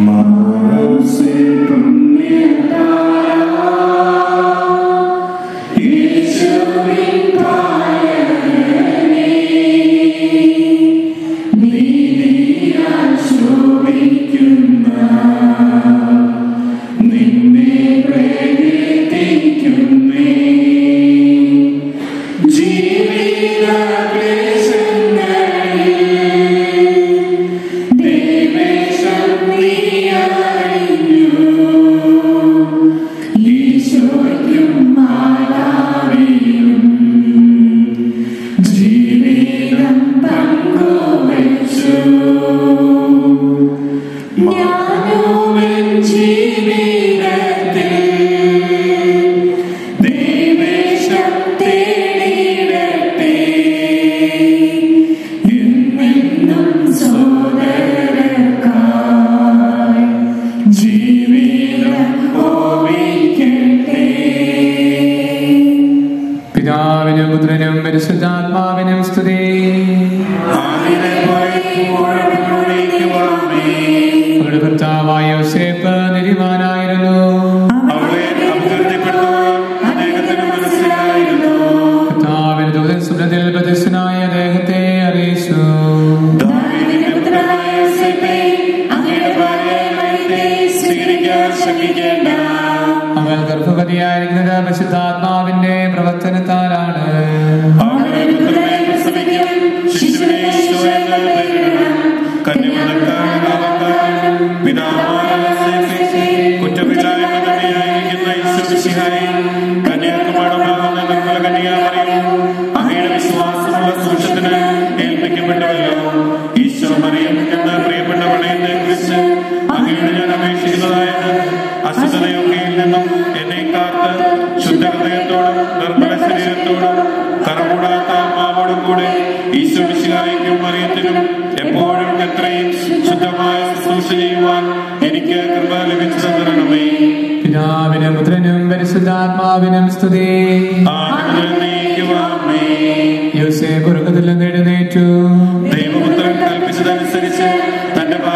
പിതാവിനും പുത്രനും പരിശുദ്ധാത്മാവിനും സ്തുതി അവരുടെ ഭർത്താവായ യോസേപ്പ് നിരിമാനായിരുന്നു കർത്താവിന്റെ ദൂതൻ സ്വപ്നത്തിൽ പ്രദർശനായ അദ്ദേഹത്തെ അറിയിച്ചു അവൾ ഗർഭവതിയായിരിക്കുന്നത് പരിശുദ്ധാത്മാവിന്റെ പ്രവർത്തനത്താലാണ് അങ്ങയുടെ വിശ്വാസമുള്ള സൂക്ഷത്തിന് ഏൽപ്പിക്കപ്പെട്ടവല്ലോ ഈശോ മറിയം എന്ന പ്രിയപ്പെട്ട പണയത്തെ കുറിച്ച് അങ്ങയോട് ഞാൻ അപേക്ഷിക്കുന്നതായത് അശുദ്ധതയൊക്കെയിൽ നിന്നും എന്നെ കാത്ത് ശുദ്ധ ഹൃദയത്തോടും നിർമ്മല ശരീരത്തോടും കറകൂടാത്ത ആത്മാവോടും കൂടെ ഈശോ വിശിലായിക്കും മറിയത്തിനും എപ്പോഴും എത്രയും ശുദ്ധമായ ശുശ്രൂഷ ചെയ്യുവാൻ എനിക്ക് കൃപ ലഭിച്ചു തരണമേ പിതാവിനും പുത്രനും പരിശുദ്ധാത്മാവിനും സ്തുതി ആനന്ദം നീക്കുവാമേ യോസേപ്പ് ഉറക്കത്തിൽ നിന്ന് എഴുന്നേറ്റു ദൈവപുത്രൻ കൽപ്പിച്ചതനുസരിച്ച് തന്റെ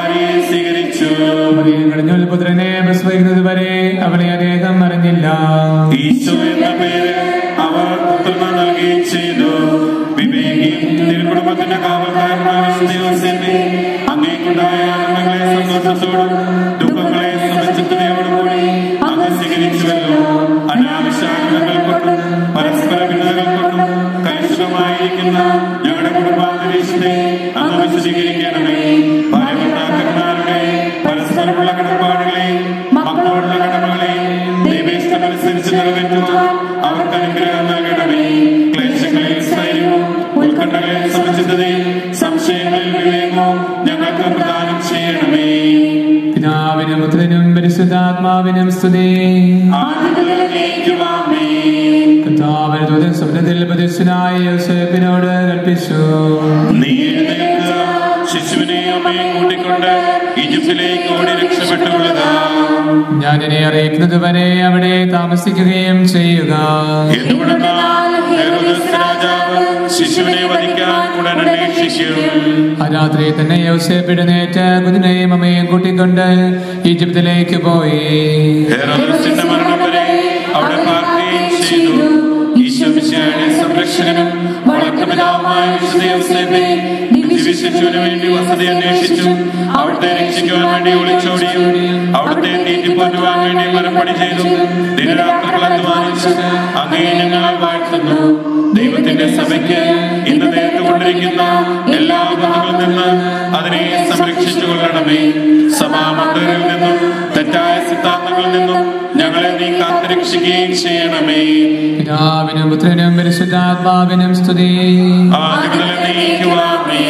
മറിയം കഴിഞ്ഞ പുത്രനെ പ്രസവിക്കുന്നത് വരെ അവളെ അദ്ദേഹം അറിഞ്ഞില്ല ഈശോ എന്ന പേര് അവർ പുത്രന് നൽകുകയും ചെയ്തു വിവേകിയും തിരുക്കുടുംബത്തിന്റെ കാവൽക്കാരനായ ദൈവസേനെ അങ്ങേക്കുണ്ടായ ആനന്ദങ്ങളെ സന്തോഷത്തോടും ദുഃഖങ്ങളെ സമചിത്തതയോടും കൂടി അങ്ങ് സ്വീകരിച്ചുവല്ലോ അനാവശ്യാഗ്രഹങ്ങൾ കൊണ്ടും പരസ്പര ഭിന്നതകൾ കൊണ്ടും കലുഷിതമായിരിക്കുന്ന ഞങ്ങളുടെ കുടുംബാന്തരീക്ഷത്തെ അങ്ങ് വിശദീകരിക്കണമേ ഭാര്യഭർത്താക്കന്മാരുടെ പരസ്പരമുള്ള കടപ്പാടുകളെയും മക്കളോടുള്ള കടമകളെയും ദൈവേഷ്ടമനുസരിച്ച് നിറവേറ്റുവാൻ അവർക്ക് അനുഗ്രഹം നൽകണമേ ക്ലേശങ്ങളിൽ സ്ഥൈര്യവും ഉത്കണ്ഠകളിൽ സമചിത്തതയും സംശയങ്ങളിൽ വിവേകവും ഞങ്ങൾക്ക് പ്രദാനം ചെയ്യണമേ പിതാവിനും പുത്രനും പരിശുദ്ധാത്മാവിനും സ്തുതി ആദിമുതലേക്കുവാമേ കർത്താവിന്റെ ദൂതൻ സ്വപ്നത്തിൽ പ്രത്യക്ഷനായ യോസേപ്പിനോട് കൽപ്പിച്ചു നീ എഴുന്നേൽക്കുക ശിശുവിനെ അമ്മയെ കൂട്ടിക്കൊണ്ട് ഈജിപ്തിലേക്ക് ഓടി രക്ഷപ്പെട്ടുകൊള്ളുക ഞാൻ എന്നെ അറിയിക്കുന്നത് വരെ അവിടെ താമസിക്കുകയും ചെയ്യുക എന്തുകൊണ്ടെന്നാൽ ഹെരോദസ് രാജാവ് ശിശുവിനെ വധിക്കാൻ ഉടൻ അന്വേഷിക്കും ആ രാത്രി തന്നെ യോസേപ്പ് എഴുന്നേറ്റ് കുതിരയും അമ്മയും കൂട്ടിക്കൊണ്ട് ഈജിപ്തിലേക്ക് പോയി ഹെരോദസിന്റെ മരണം വരെ അവിടെ പാർക്കുകയും ചെയ്തു ഈശോമിശിഹായുടെ സംരക്ഷകനും വളർത്തുപിതാവുമായ വിശുദ്ധ യോസേപ്പെ ദിവശിശുവിന് വേണ്ടി വസതി അന്വേഷിച്ചു അവിടുത്തെ രക്ഷിക്കുവാൻ വേണ്ടി ഒളിച്ചോടിയും അവിടുത്തെ തീറ്റിപ്പോറ്റുവാൻ വേണ്ടി മരപ്പണി ചെയ്തു ദിനരാത്രികൾ അധ്വാനിച്ചു അങ്ങേ ഞങ്ങൾ വാഴ്ത്തുന്നു ദൈവത്തിന്റെ സഭയ്ക്ക് ഇന്ന് നേരിട്ടുകൊണ്ടിരിക്കുന്ന എല്ലാ ബന്ധങ്ങളിൽ നിന്ന് അതിനെ സംരക്ഷിച്ചു കൊള്ളണമേ സഭാമന്ദിരിൽ നിന്നും തെറ്റായ സിദ്ധാന്തങ്ങളിൽ നിന്നും ഞങ്ങളെ നീ കാത്തുരക്ഷിക്കുകയും ചെയ്യണമേ പിതാവിനും പുത്രനും പരിശുദ്ധാത്മാവിനും സ്തുതി ആദ്യമുതൽ നീക്കുവാമേ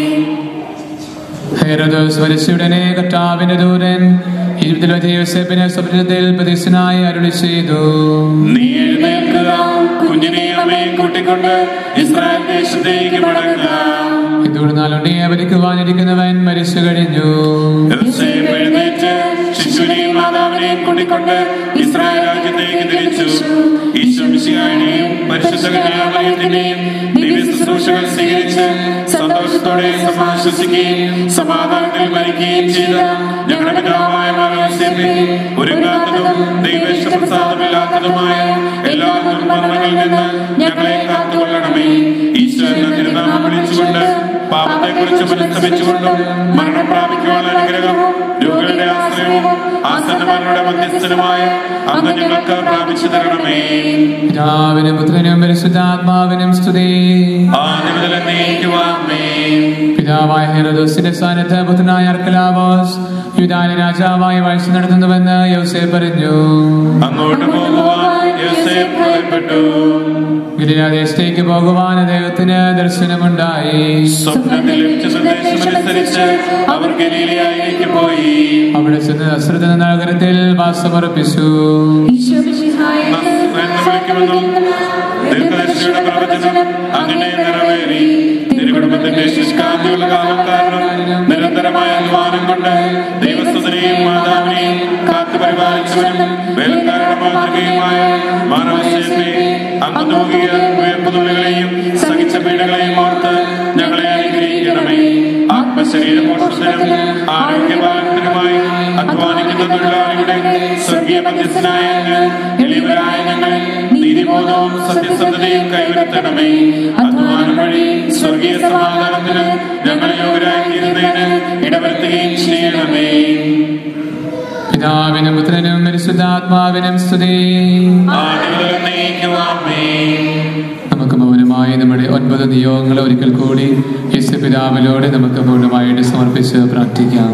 ഹെരോദോസ് വരശുടനെ കർത്താവിന്റെ ദൂതൻ ഈജിപ്തിൽ വെച്ച യോസേപ്പിനെ സ്വപ്നത്തിൽ പ്രത്യക്ഷനായി അരുളി ചെയ്തു നീ എഴുന്നേൽക്കുക കുഞ്ഞിനെ അമ്മയെ കൂട്ടിക്കൊണ്ട് ഇസ്രായേൽ ദേശത്തേക്ക് മടങ്ങുക ഇതുകൊണ്ടാലുണ്ണിയെ ഭരിക്കുവാനിരിക്കുന്നവൻ മരിച്ചു കഴിഞ്ഞു യോസേപ്പ് എഴുന്നേറ്റ് ശിശുവിനെയും മാതാവിനെയും കൂട്ടിക്കൊണ്ട് ഇസ്രായേൽ രാജ്യത്തേക്ക് തിരിച്ചു ഈശ്വമിശിയായുടെയും പരിശുദ്ധ കന്യാമറിയത്തിന്റെയും ദിവ്യ ശുശ്രൂഷകൾ സ്വീകരിച്ച് സന്തോഷത്തോടെ സമാശ്വസിക്കുകയും സമാധാനത്തിൽ മരിക്കുകയും ചെയ്ത ഞങ്ങളുടെ പിതാവായ മാനവസ്യത്തെ ഒരുങ്ങാത്തതും ദൈവേഷ്ടപ്രസാദമില്ലാത്തതുമായ എല്ലാ ദുർമരണങ്ങളിൽ നിന്ന് ഞങ്ങളെ കാത്തുകൊള്ളണമേ ഈശോ എന്ന തിരുനാമം വിളിച്ചുകൊണ്ട് പാപത്തെ കുറിച്ച് മനസ്തപിച്ചുകൊണ്ടും മരണം പ്രാപിക്കുവാനുള്ള അനുഗ്രഹം രോഗികളുടെ ആശ്രയവും ആസന്നമാരുടെ മധ്യസ്ഥനുമായ അങ്ങ് ഞങ്ങൾക്ക് പ്രാപിച്ചു തരണമേ പിതാവിനും പുത്രനും പരിശുദ്ധാത്മാവിനും സ്തുതി ആദ്യം മുതൽ നീക്കുവാമേ പിതാവായ ഹെറോദോസിന്റെ സ്ഥാനത്ത് പുത്രനായ അർക്കലാവോസ് യുദാന രാജാവായി വാഴ്ച നടത്തുന്നുവെന്ന് യോസേഫ് പറഞ്ഞു അങ്ങോട്ട് പോകുവാൻ യോസേഫ് പുറപ്പെട്ടു ഗിരിരാദേശത്തേക്ക് പോകുവാൻ അദ്ദേഹത്തിന് ദർശനമുണ്ടായി സ്വപ്നത്തിൽ ലഭിച്ച സന്ദേശമനുസരിച്ച് അവർ ഗലീലയായിലേക്ക് പോയി അവിടെ ചെന്ന് അശ്രദ്ധ നഗരത്തിൽ വാസമർപ്പിച്ചു എന്ന് വിളിക്കുമെന്നും ദീർഘദർശിയുടെ പ്രവചനം അങ്ങനെ നിറവേറി തിരുകുടുംബത്തിന്റെ ശുഷ്കാന്തിയുള്ള കാലക്കാരനും നിരന്തരമായ അധ്വാനം കൊണ്ട് ദൈവസ്വതനെയും മാതാവിനെയും കാത്തു പരിപാലിച്ചവനും വേലക്കാരുടെ മാതൃകയുമായ മാനവശേഷത്തെ അങ്ങ് നോക്കിയ ഉയർപ്പുതുള്ളികളെയും സഹിച്ച പീഡകളെയും ഓർത്ത് ഞങ്ങളെ അനുഗ്രഹിക്കണമേ ആത്മശരീര മോഷണത്തിനും ആരോഗ്യപാലനത്തിനുമായി അധ്വാനിക്കുന്ന തൊഴിലാളിയുടെ സ്വർഗീയ മധ്യസ്ഥനായ അങ്ങ് എളിയവരായ ഞങ്ങളിൽ നീതിബോധവും സത്യസന്ധതയും കൈവരുത്തണമേ അധ്വാനം വഴി സ്വർഗീയ സമാധാനത്തിന് ഞങ്ങളെ യോഗ്യരാക്കിയിരുന്നതിന് ഇടവരുത്തുകയും ചെയ്യണമേ പിതാവിനും പുത്രനും പരിശുദ്ധാത്മാവിനും സ്തുതി ആദ്യം മുതൽ നീക്കുവാമേ നമുക്ക് മൗനമായി നമ്മുടെ ഒൻപത് നിയോഗങ്ങൾ ഒരിക്കൽ കൂടി യേശു പിതാവിലൂടെ നമുക്ക് പൂർണ്ണമായിട്ട് സമർപ്പിച്ച് പ്രാർത്ഥിക്കാം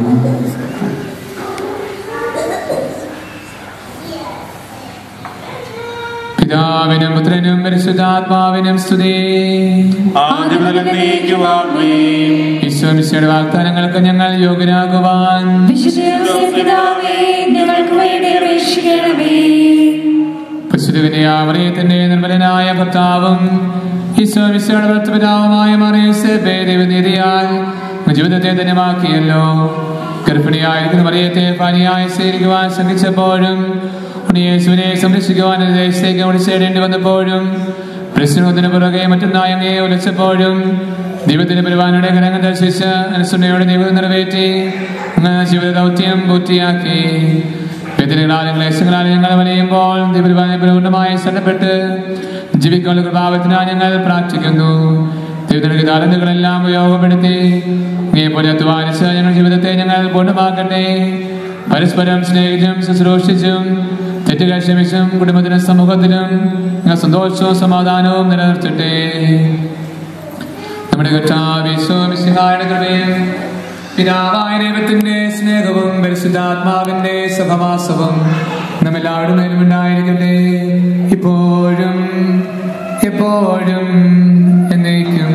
പിതാവിനും പുത്രനും പരിശുദ്ധാത്മാവിനും സ്തുതി ആദ്യം മുതൽ നീക്കുവാമേ ഈശോമിശയുടെ വാഗ്ദാനങ്ങൾക്ക് ഞങ്ങൾ യോഗ്യരാകുവാൻ പിതാവേ ഞങ്ങൾക്ക് വേണ്ടി അപേക്ഷിക്കണമേ പരിശുദ്ധവിനയാമറിയത്തിന്റെ നിർമ്മലനായ ഭർത്താവും ഈശോമിശയുടെ ഭർത്തപിതാവുമായ മറിയസേബേ ദൈവനീതിയാൽ ജീവിതത്തെ ധന്യമാക്കിയല്ലോ ഗർഭിണിയായിരിക്കുന്ന മറിയത്തെ പാനിയായി സ്വീകരിക്കുവാൻ ശ്രമിച്ചപ്പോഴും യേശുവിനെ സംരക്ഷിക്കുവാൻ ഒരു ദേശത്തേക്ക് വിളിച്ചേടേണ്ടി വന്നപ്പോഴും പ്രശ്നത്തിന് പുറകെ മറ്റൊന്നായങ്ങയെ ഉലച്ചപ്പോഴും ദൈവത്തിന്റെ പരിപാലനയുടെ കരങ്ങൾ ദർശിച്ച് അനുസരണയോടെ ദൈവം നിറവേറ്റി അങ്ങ് ജീവിത ദൗത്യം പൂർത്തിയാക്കി വ്യതിരികളാലും ക്ലേശങ്ങളാലും ഞങ്ങൾ വലയുമ്പോൾ ദൈവപരിപാലന പൂർണ്ണമായി ശരണപ്പെട്ട് ജീവിക്കാനുള്ള കൃപാവത്തിനായി ഞങ്ങൾ പ്രാർത്ഥിക്കുന്നു ദൈവത്തിന്റെ താലന്തുകളെല്ലാം ഉപയോഗപ്പെടുത്തി ഇങ്ങനെ പോലെ അധ്വാനിച്ച് ഞങ്ങളുടെ ജീവിതത്തെ ഞങ്ങൾ പൂർണ്ണമാക്കട്ടെ പരസ്പരം സ്നേഹിച്ചും ശുശ്രൂഷിച്ചും തെറ്റുകൾ ക്ഷമിച്ചും കുടുംബത്തിനും സമൂഹത്തിലും ഞങ്ങൾ സന്തോഷവും സമാധാനവും നിലനിർത്തട്ടെ നമ്മുടെ കർത്താവിശ്വമിശിഹായുടെ കൃപയും പിതാവായ ദൈവത്തിന്റെ സ്നേഹവും പരിശുദ്ധാത്മാവിന്റെ സഹവാസവും നമ്മെല്ലാവരുടെ മേലും ഉണ്ടായിരിക്കട്ടെ ഇപ്പോഴും എപ്പോഴും എന്നേക്കും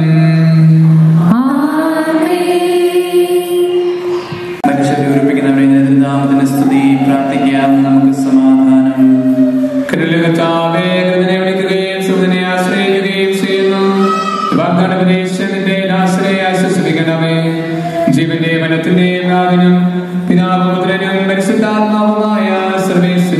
മനുഷ്യരെ ഒരുപ്പിക്കുന്നവരുടെ നാമത്തിന് സ്തുതി പ്രാർത്ഥിക്കാം നമുക്ക് സമാധാനം കടലിലെ കർത്താവേ, കരുണയെ വിളിക്കുകയും സുഹൃത്തിനെ ആശ്രയിക്കുകയും ചെയ്യുന്നു വാഗ്ദാന പ്രദേശത്തിന്റെ ആശ്രയെ ആശ്വസിപ്പിക്കണമേ ജീവന്റെ വനത്തിന്റെ നാഥനും പിതാവും പുത്രനും പരിശുദ്ധാത്മാവുമായ സർവേശ്വര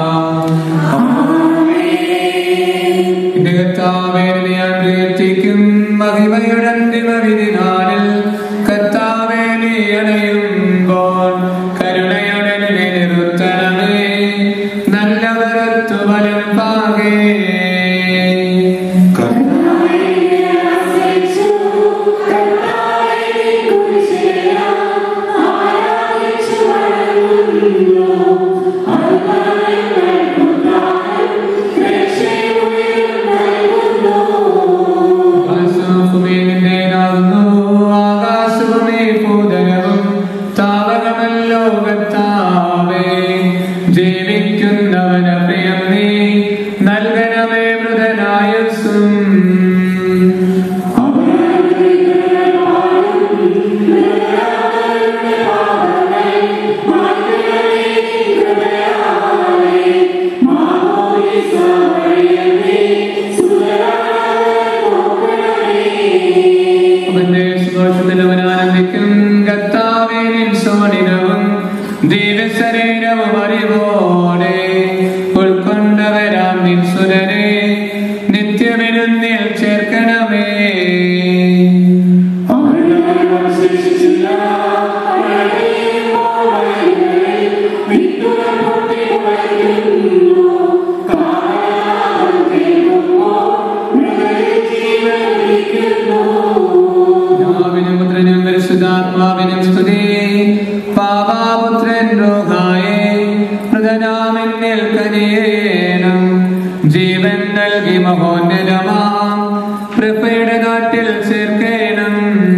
എന്റെ കർത്താവേ, നിന്നെ ഞാൻ പ്രകീർത്തിക്കും മഹിമയുടെ അന്തിമ വിധി നാളിൽ കർത്താവേ നീ അണയുമ്പോൾ കരുണയുടെ നിന്നെ നിർത്തണമേ നല്ലവരത്തു വലം പാകേ ആകാശഭൂമി നിന്റേതാകുന്നു. ആകാശഭൂമി ഭൂതലവും താവകമല്ലോ കർത്താവേ. ജീവിക്കുന്നവന പ്രിയം നീ നൽകണമേ മൃതനായുസ്സും അവന്റെ സന്തോഷത്തിലും ആനന്ദിക്കും കർത്താവേ നിൻ സോണിനവും ദിവശരീരവും അറിവോടെ ഉൾക്കൊണ്ടവരാം നിൻ സുരരെ നിത്യവിരുന്നിൽ ചേർക്കണമേ പിതാവിനും പുത്രനും പരിശുദ്ധാത്മാവിനും സ്തുതി പാപാപുത്രൻ രോഗായേ മൃതനാമെന്നിൽ കനിയേണം ജീവൻ നൽകി മഹോന്നതമാം കൃപയുടെ നാട്ടിൽ ചേർക്കേണം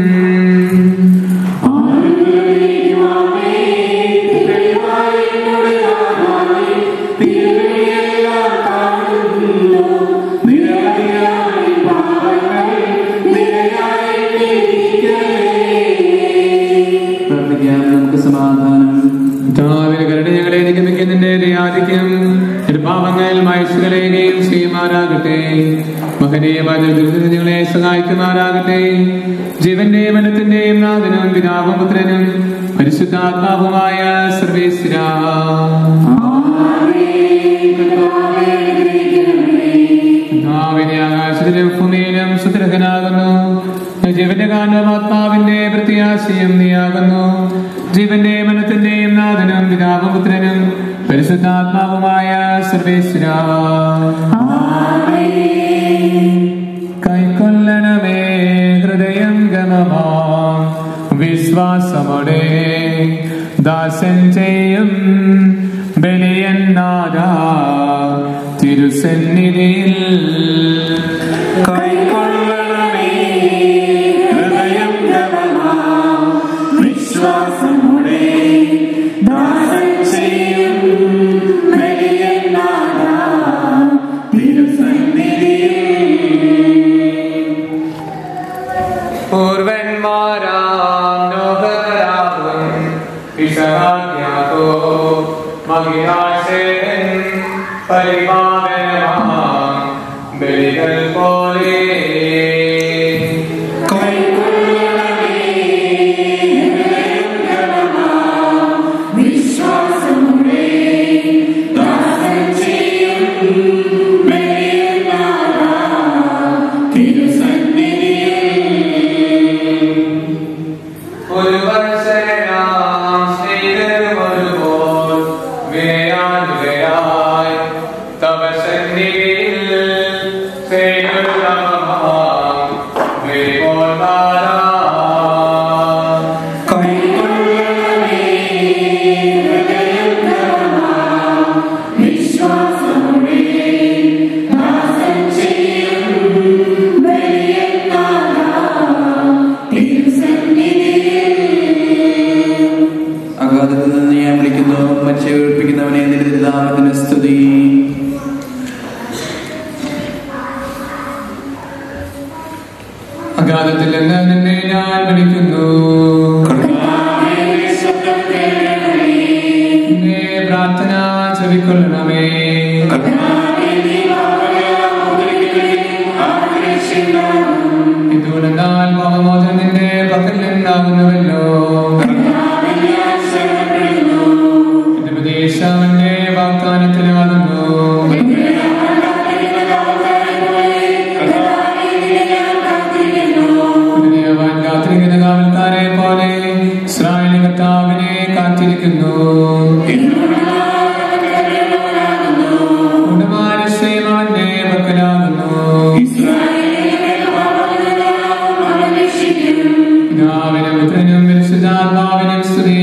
പ്രാർത്ഥിക്കാം നമുക്ക് സമാധാനം കർത്താവിന്റെ കരുണ ഞങ്ങളെ നിഗമിക്കുന്നതിന്റെ ദയാധിക്യം പാപങ്ങൾ മയസുകളെയും ചെയ്യുമാറാകട്ടെ മകനീയമായ ദുരിതത്തിൽ ഞങ്ങളെ സഹായിക്കുമാറാകട്ടെ ജീവന്റെ മനത്തിന്റെയും നാഥനും പിതാവും പുത്രനും പരിശുദ്ധാത്മാവുമായ സർവേശ്വര കർത്താവിന്റെ ആകാശത്തിലും ഭൂമിയിലും സുദ്രഹനാകുന്നു ജീവന്റെ കാരണവും ആത്മാവിന്റെ പ്രത്യാശയും നീയാകുന്നു ജീവന്റെ മനത്തിന്റെയും നാഥനും പിതാവും പുത്രനും പരിശുദ്ധാത്മാവുമായ സർവേശ്വര കൈക്കൊള്ളണമേ ഹൃദയം ഗമമാം വിശ്വാസമോടെ ദാസൻ ചെയ്യും ബലിയന്നാദ തിരുസന്നിധിയിൽ കൈക്കൊള്ളണമേ ഹൃദയം ഗമമാം വിശ്വാസമുടെ ദാസൻ ചെയ്യും ബലിയന്നാഥ തിരുസന്നിധിയിൽ പൂർവന്മാരാം ലോകരാകും വിഷയാകോ മഹിരാശേൻ പരിപാലനമാം ബലികൾ പോലെ തിരുസന്നിധിയിൽ അഗാധത്തിൽ നിന്ന് ഞാൻ വിളിക്കുന്നു മനുഷ്യ ഒഴിപ്പിക്കുന്നവനെ നിരതിരാമത്തിന് സ്തുതി അഗാധത്തിൽ നിന്ന് നിന്നെ ഞാൻ വിളിക്കുന്നു നിന്നെ പ്രാർത്ഥന ചെവിക്കൊള്ളണമേ ഇതുകൊണ്ടെന്നാൽ പാപമോചനം നിന്റെ പക്കൽ നിന്നാകുന്നുവല്ലോ എന്റെ പ്രതീക്ഷ അവന്റെ വാഗ്ദാനത്തിലാകുന്നു ഉടനെയവൻ കാത്തിരിക്കുന്ന കാവൽക്കാരെ പോലെ ഇസ്രായേലി കർത്താവിനെ കാത്തിരിക്കുന്നു ഉടമാനസ്യം അവന്റെ പക്കലാകുന്നു പിതാവിനും പുത്രനും പരിശുദ്ധാത്മാവിനും സ്തുതി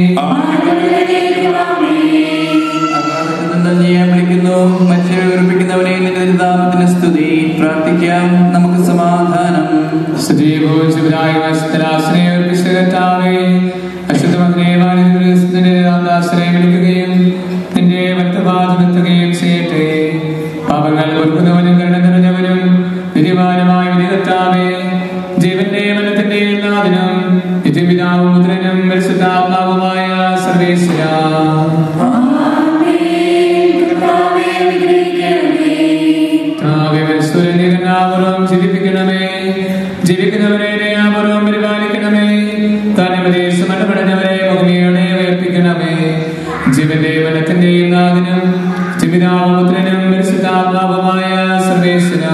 അഗാധത്തിൽ നിന്ന് ഞാൻ വിളിക്കുന്നു മനുഷ്യ ഒഴിപ്പിക്കുന്നവനെ നിരതിരാമത്തിന് സ്തുതി പ്രാർത്ഥിക്കാം നമുക്ക് സമാധാനം സജീവവും ശിവരായ വസ്തരാശ്രയ കർത്താവേ അശുദ്ധമഗ്നേവാനിന്റെ ആശ്രയം വിളിക്കുകയും നിന്റെ വർത്തവാദം എത്തുകയും ചെയ്യട്ടെ പാപങ്ങൾ പൊറുക്കുന്നവനും കരുണ നിറഞ്ഞവനും നിര്യമാനമായ വിധികർത്താവേ ജീവന്റെ മനത്തിന്റെ നാഥനും നിത്യപിതാവും മുദ്രനും പരിശുദ്ധാത്മാവുമായ സർവേശ്വര ും ജീവിപ്പിക്കണമേ ജീവിക്കുന്നവരെ ദയാപൂർവം പരിപാലിക്കണമേ താനവരെ സമടപടഞ്ഞവരെ മുഖമയോടെ ഉയർപ്പിക്കണമേ ജീവന്റെ വനത്തിന്റെയും നാഥനും ജീവിതാപുത്രനും പരിശുദ്ധാത്മാവുമായ സർവേശ്വര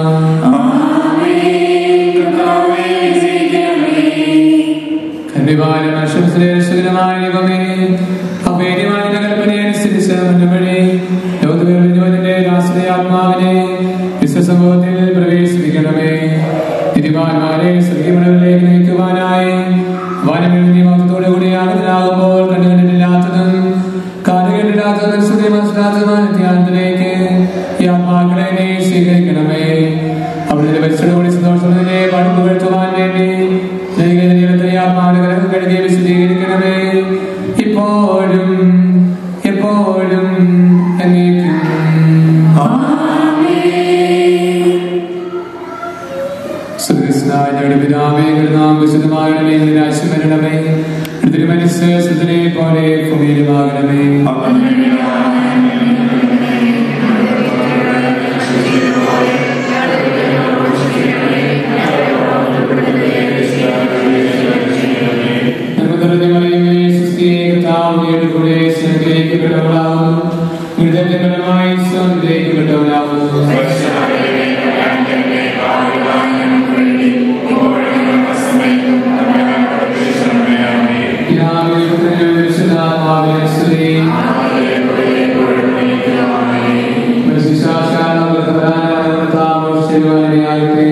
കന്യകാലം അശ്വസരമായ ദൈവമേ അപേര്യമായ കൽപ്പനയെ അനുസരിച്ച് മുന്നവഴി ലോകത്തിന്റെ രാഷ്ട്രീയാത്മാവിനെ വിശ്വസമൂഹത്തിൽ പ്രവേശിപ്പിക്കണമേ തിരുവാന്മാരെ സ്ത്രീമണങ്ങളിലേക്ക് നയിക്കുവാനായി വാനമെഴുതി മതത്തോടെ കൂടി ആഗതനാകുമ്പോൾ കണ്ടുകണ്ടിട്ടില്ലാത്തതും കാലുകണ്ടില്ലാത്തതും സ്തുതി മനസ്സിലാത്തതുമായ ധ്യാനത്തിലേക്ക് ഈ ആത്മാക്കളെ നീ സ്വീകരിക്കണമേ അവിടുത്തെ പരിസരത്തോടെ സന്തോഷത്തിനെ പാടുപ്പ് വരുത്തുവാൻ വേണ്ടി ദൈവത്തെ ആത്മാവിനെ കലകം കഴുകി വിശദീകരിക്കണമേ ഇപ്പോഴും എപ്പോഴും എന്നേക്കും സുദൃശ്നായ ഞങ്ങളുടെ പിതാവേ നാം വിശുദ്ധമാകണമേ നിരാശം വരണമേ തിരുമനസ് സുതനെ പോലെ ഭൂമിയിലുമാകണമേ നന്മനിറഞ്ഞവളേ, സുസ്ഥിരേ, കർത്താവിനോട് കൂടെ സ്നേഹിക്കപ്പെട്ടവളാകുന്നു. നിരന്തരമായി സ്നേഹിക്കപ്പെട്ടവളാകുന്നു. പിതാവേ, പുത്രനും പരിശുദ്ധാത്മാവിനും സ്തുതി. പരിശുദ്ധാത്മാവിനാൽ നമുക്ക് പ്രധാനമായ കർത്താവ് ശരിയാകട്ടെ.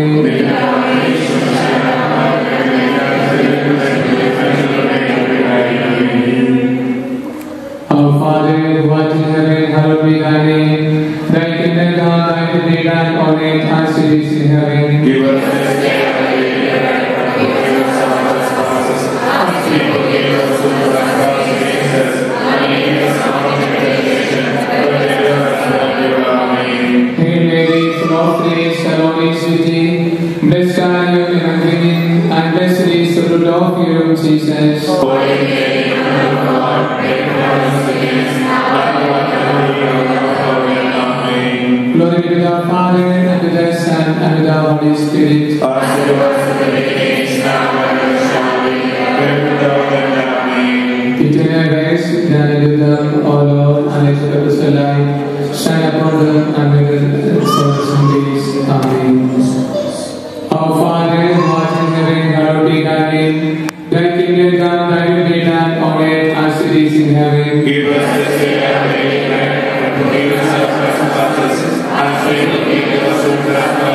Our Father who art in heaven, hallowed be thy name. Thy kingdom come, thy will be done on earth as it is in heaven. Give us this day our daily bread, and forgive us our trespasses, as we forgive those who trespass against us. And lead us not into temptation, but deliver us from evil. Amen. Hail Mary, full of grace, the Lord is with thee. Blessed are you among women, and blessed is the fruit of your womb, Jesus. Holy Mary, Mother of God, pray for us sinners, now and at the hour of our death. Amen. Glory be to the Father, and to the Son, and to the Holy Spirit. As it was in the beginning, is now, and ever shall be, world without end. Amen. Eternal grace, grant unto them, O Lord, and let your purpose light shine upon them, and may their souls and days. Amen. Our Father, who art in heaven, hallowed be thy name. Thy kingdom come, thy will be done on earth as it is in heaven. Give us this day our daily bread, and forgive us our trespasses, as we forgive those who trespass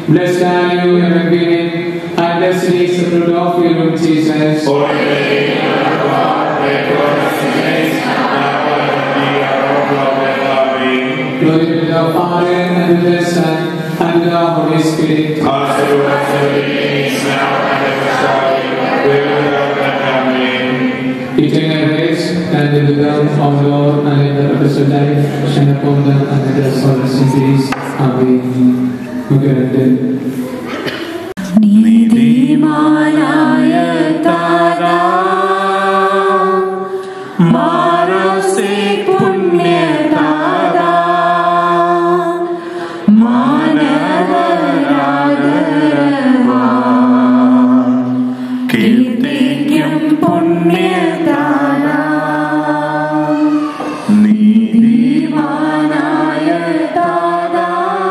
Blessed are you among women, and blessed is the fruit of your womb, Jesus. Glory to the Father, and to the Son, and to the Holy Spirit. Eternal grace and the wisdom of the Lord and in the purpose of life shine upon them and let us all in peace. Amen. Okay, നീതിമാനായ താരാ മാനസേ പുണ്യതാരാ മാനവരാഗരവാ കീർത്തിക്കും പുണ്യതാരാ നീതിമാനായ താരാ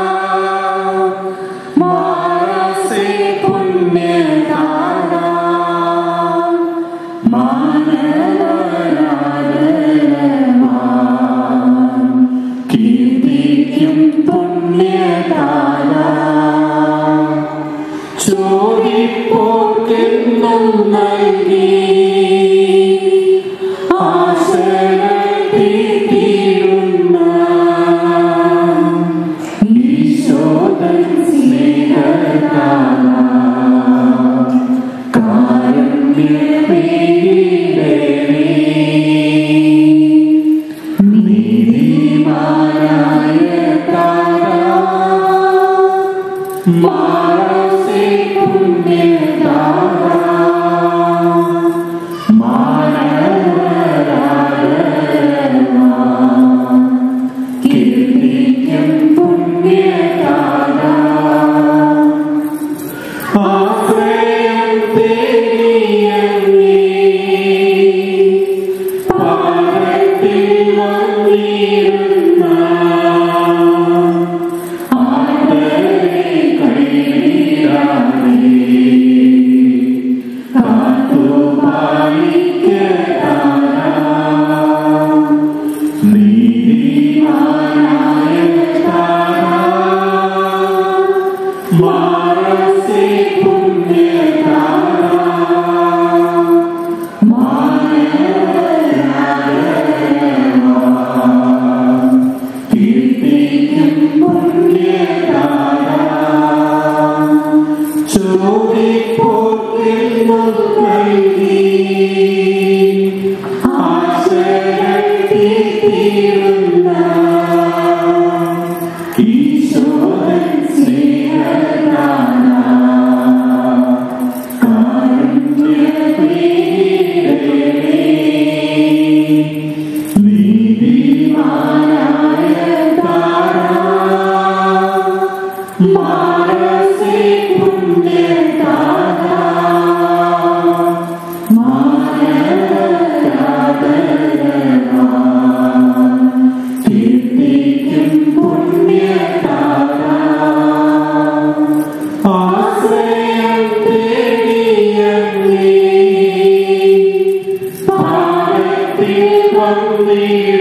മാനസേ പുണ്യതാരാ കീർത്തിക്കും പുണ്യതാരാ ചോദിപ്പോർക്കെന്നും നൽകി ആശകൾ തീർത്തിടുന്ന ഈശോദൻ സ്നേഹകാല നീതിമാനായ താരാ മാനസേ പുണ്യതാരാ കീർത്തിക്കും പുണ്യതാരാ ആശ്രയം തേടിയങ്ങേ പാദത്തിൽ വന്നിരുന്ന ആദരേ കൈവിടാതെ കാത്തു പാലിക്കതാരാ നീതിമാനായ താരാ മാനസേ പുണ്യതാരാ കീർത്തിക്കും പുണ്യതാരാ ചോദിപ്പോർക്കെന്നും നൽകി ആശകൾ തീർത്തിടുന്ന ഈശോദൻ സ്നേഹദാന നീതിമാനായ താരാ മാനസേ പുണ്യതാരാ കീർത്തിക്കും പുണ്യതാരാ ആശ്രയം തേടിയങ്ങേ പാദത്തിൽ വന്നിടുന്ന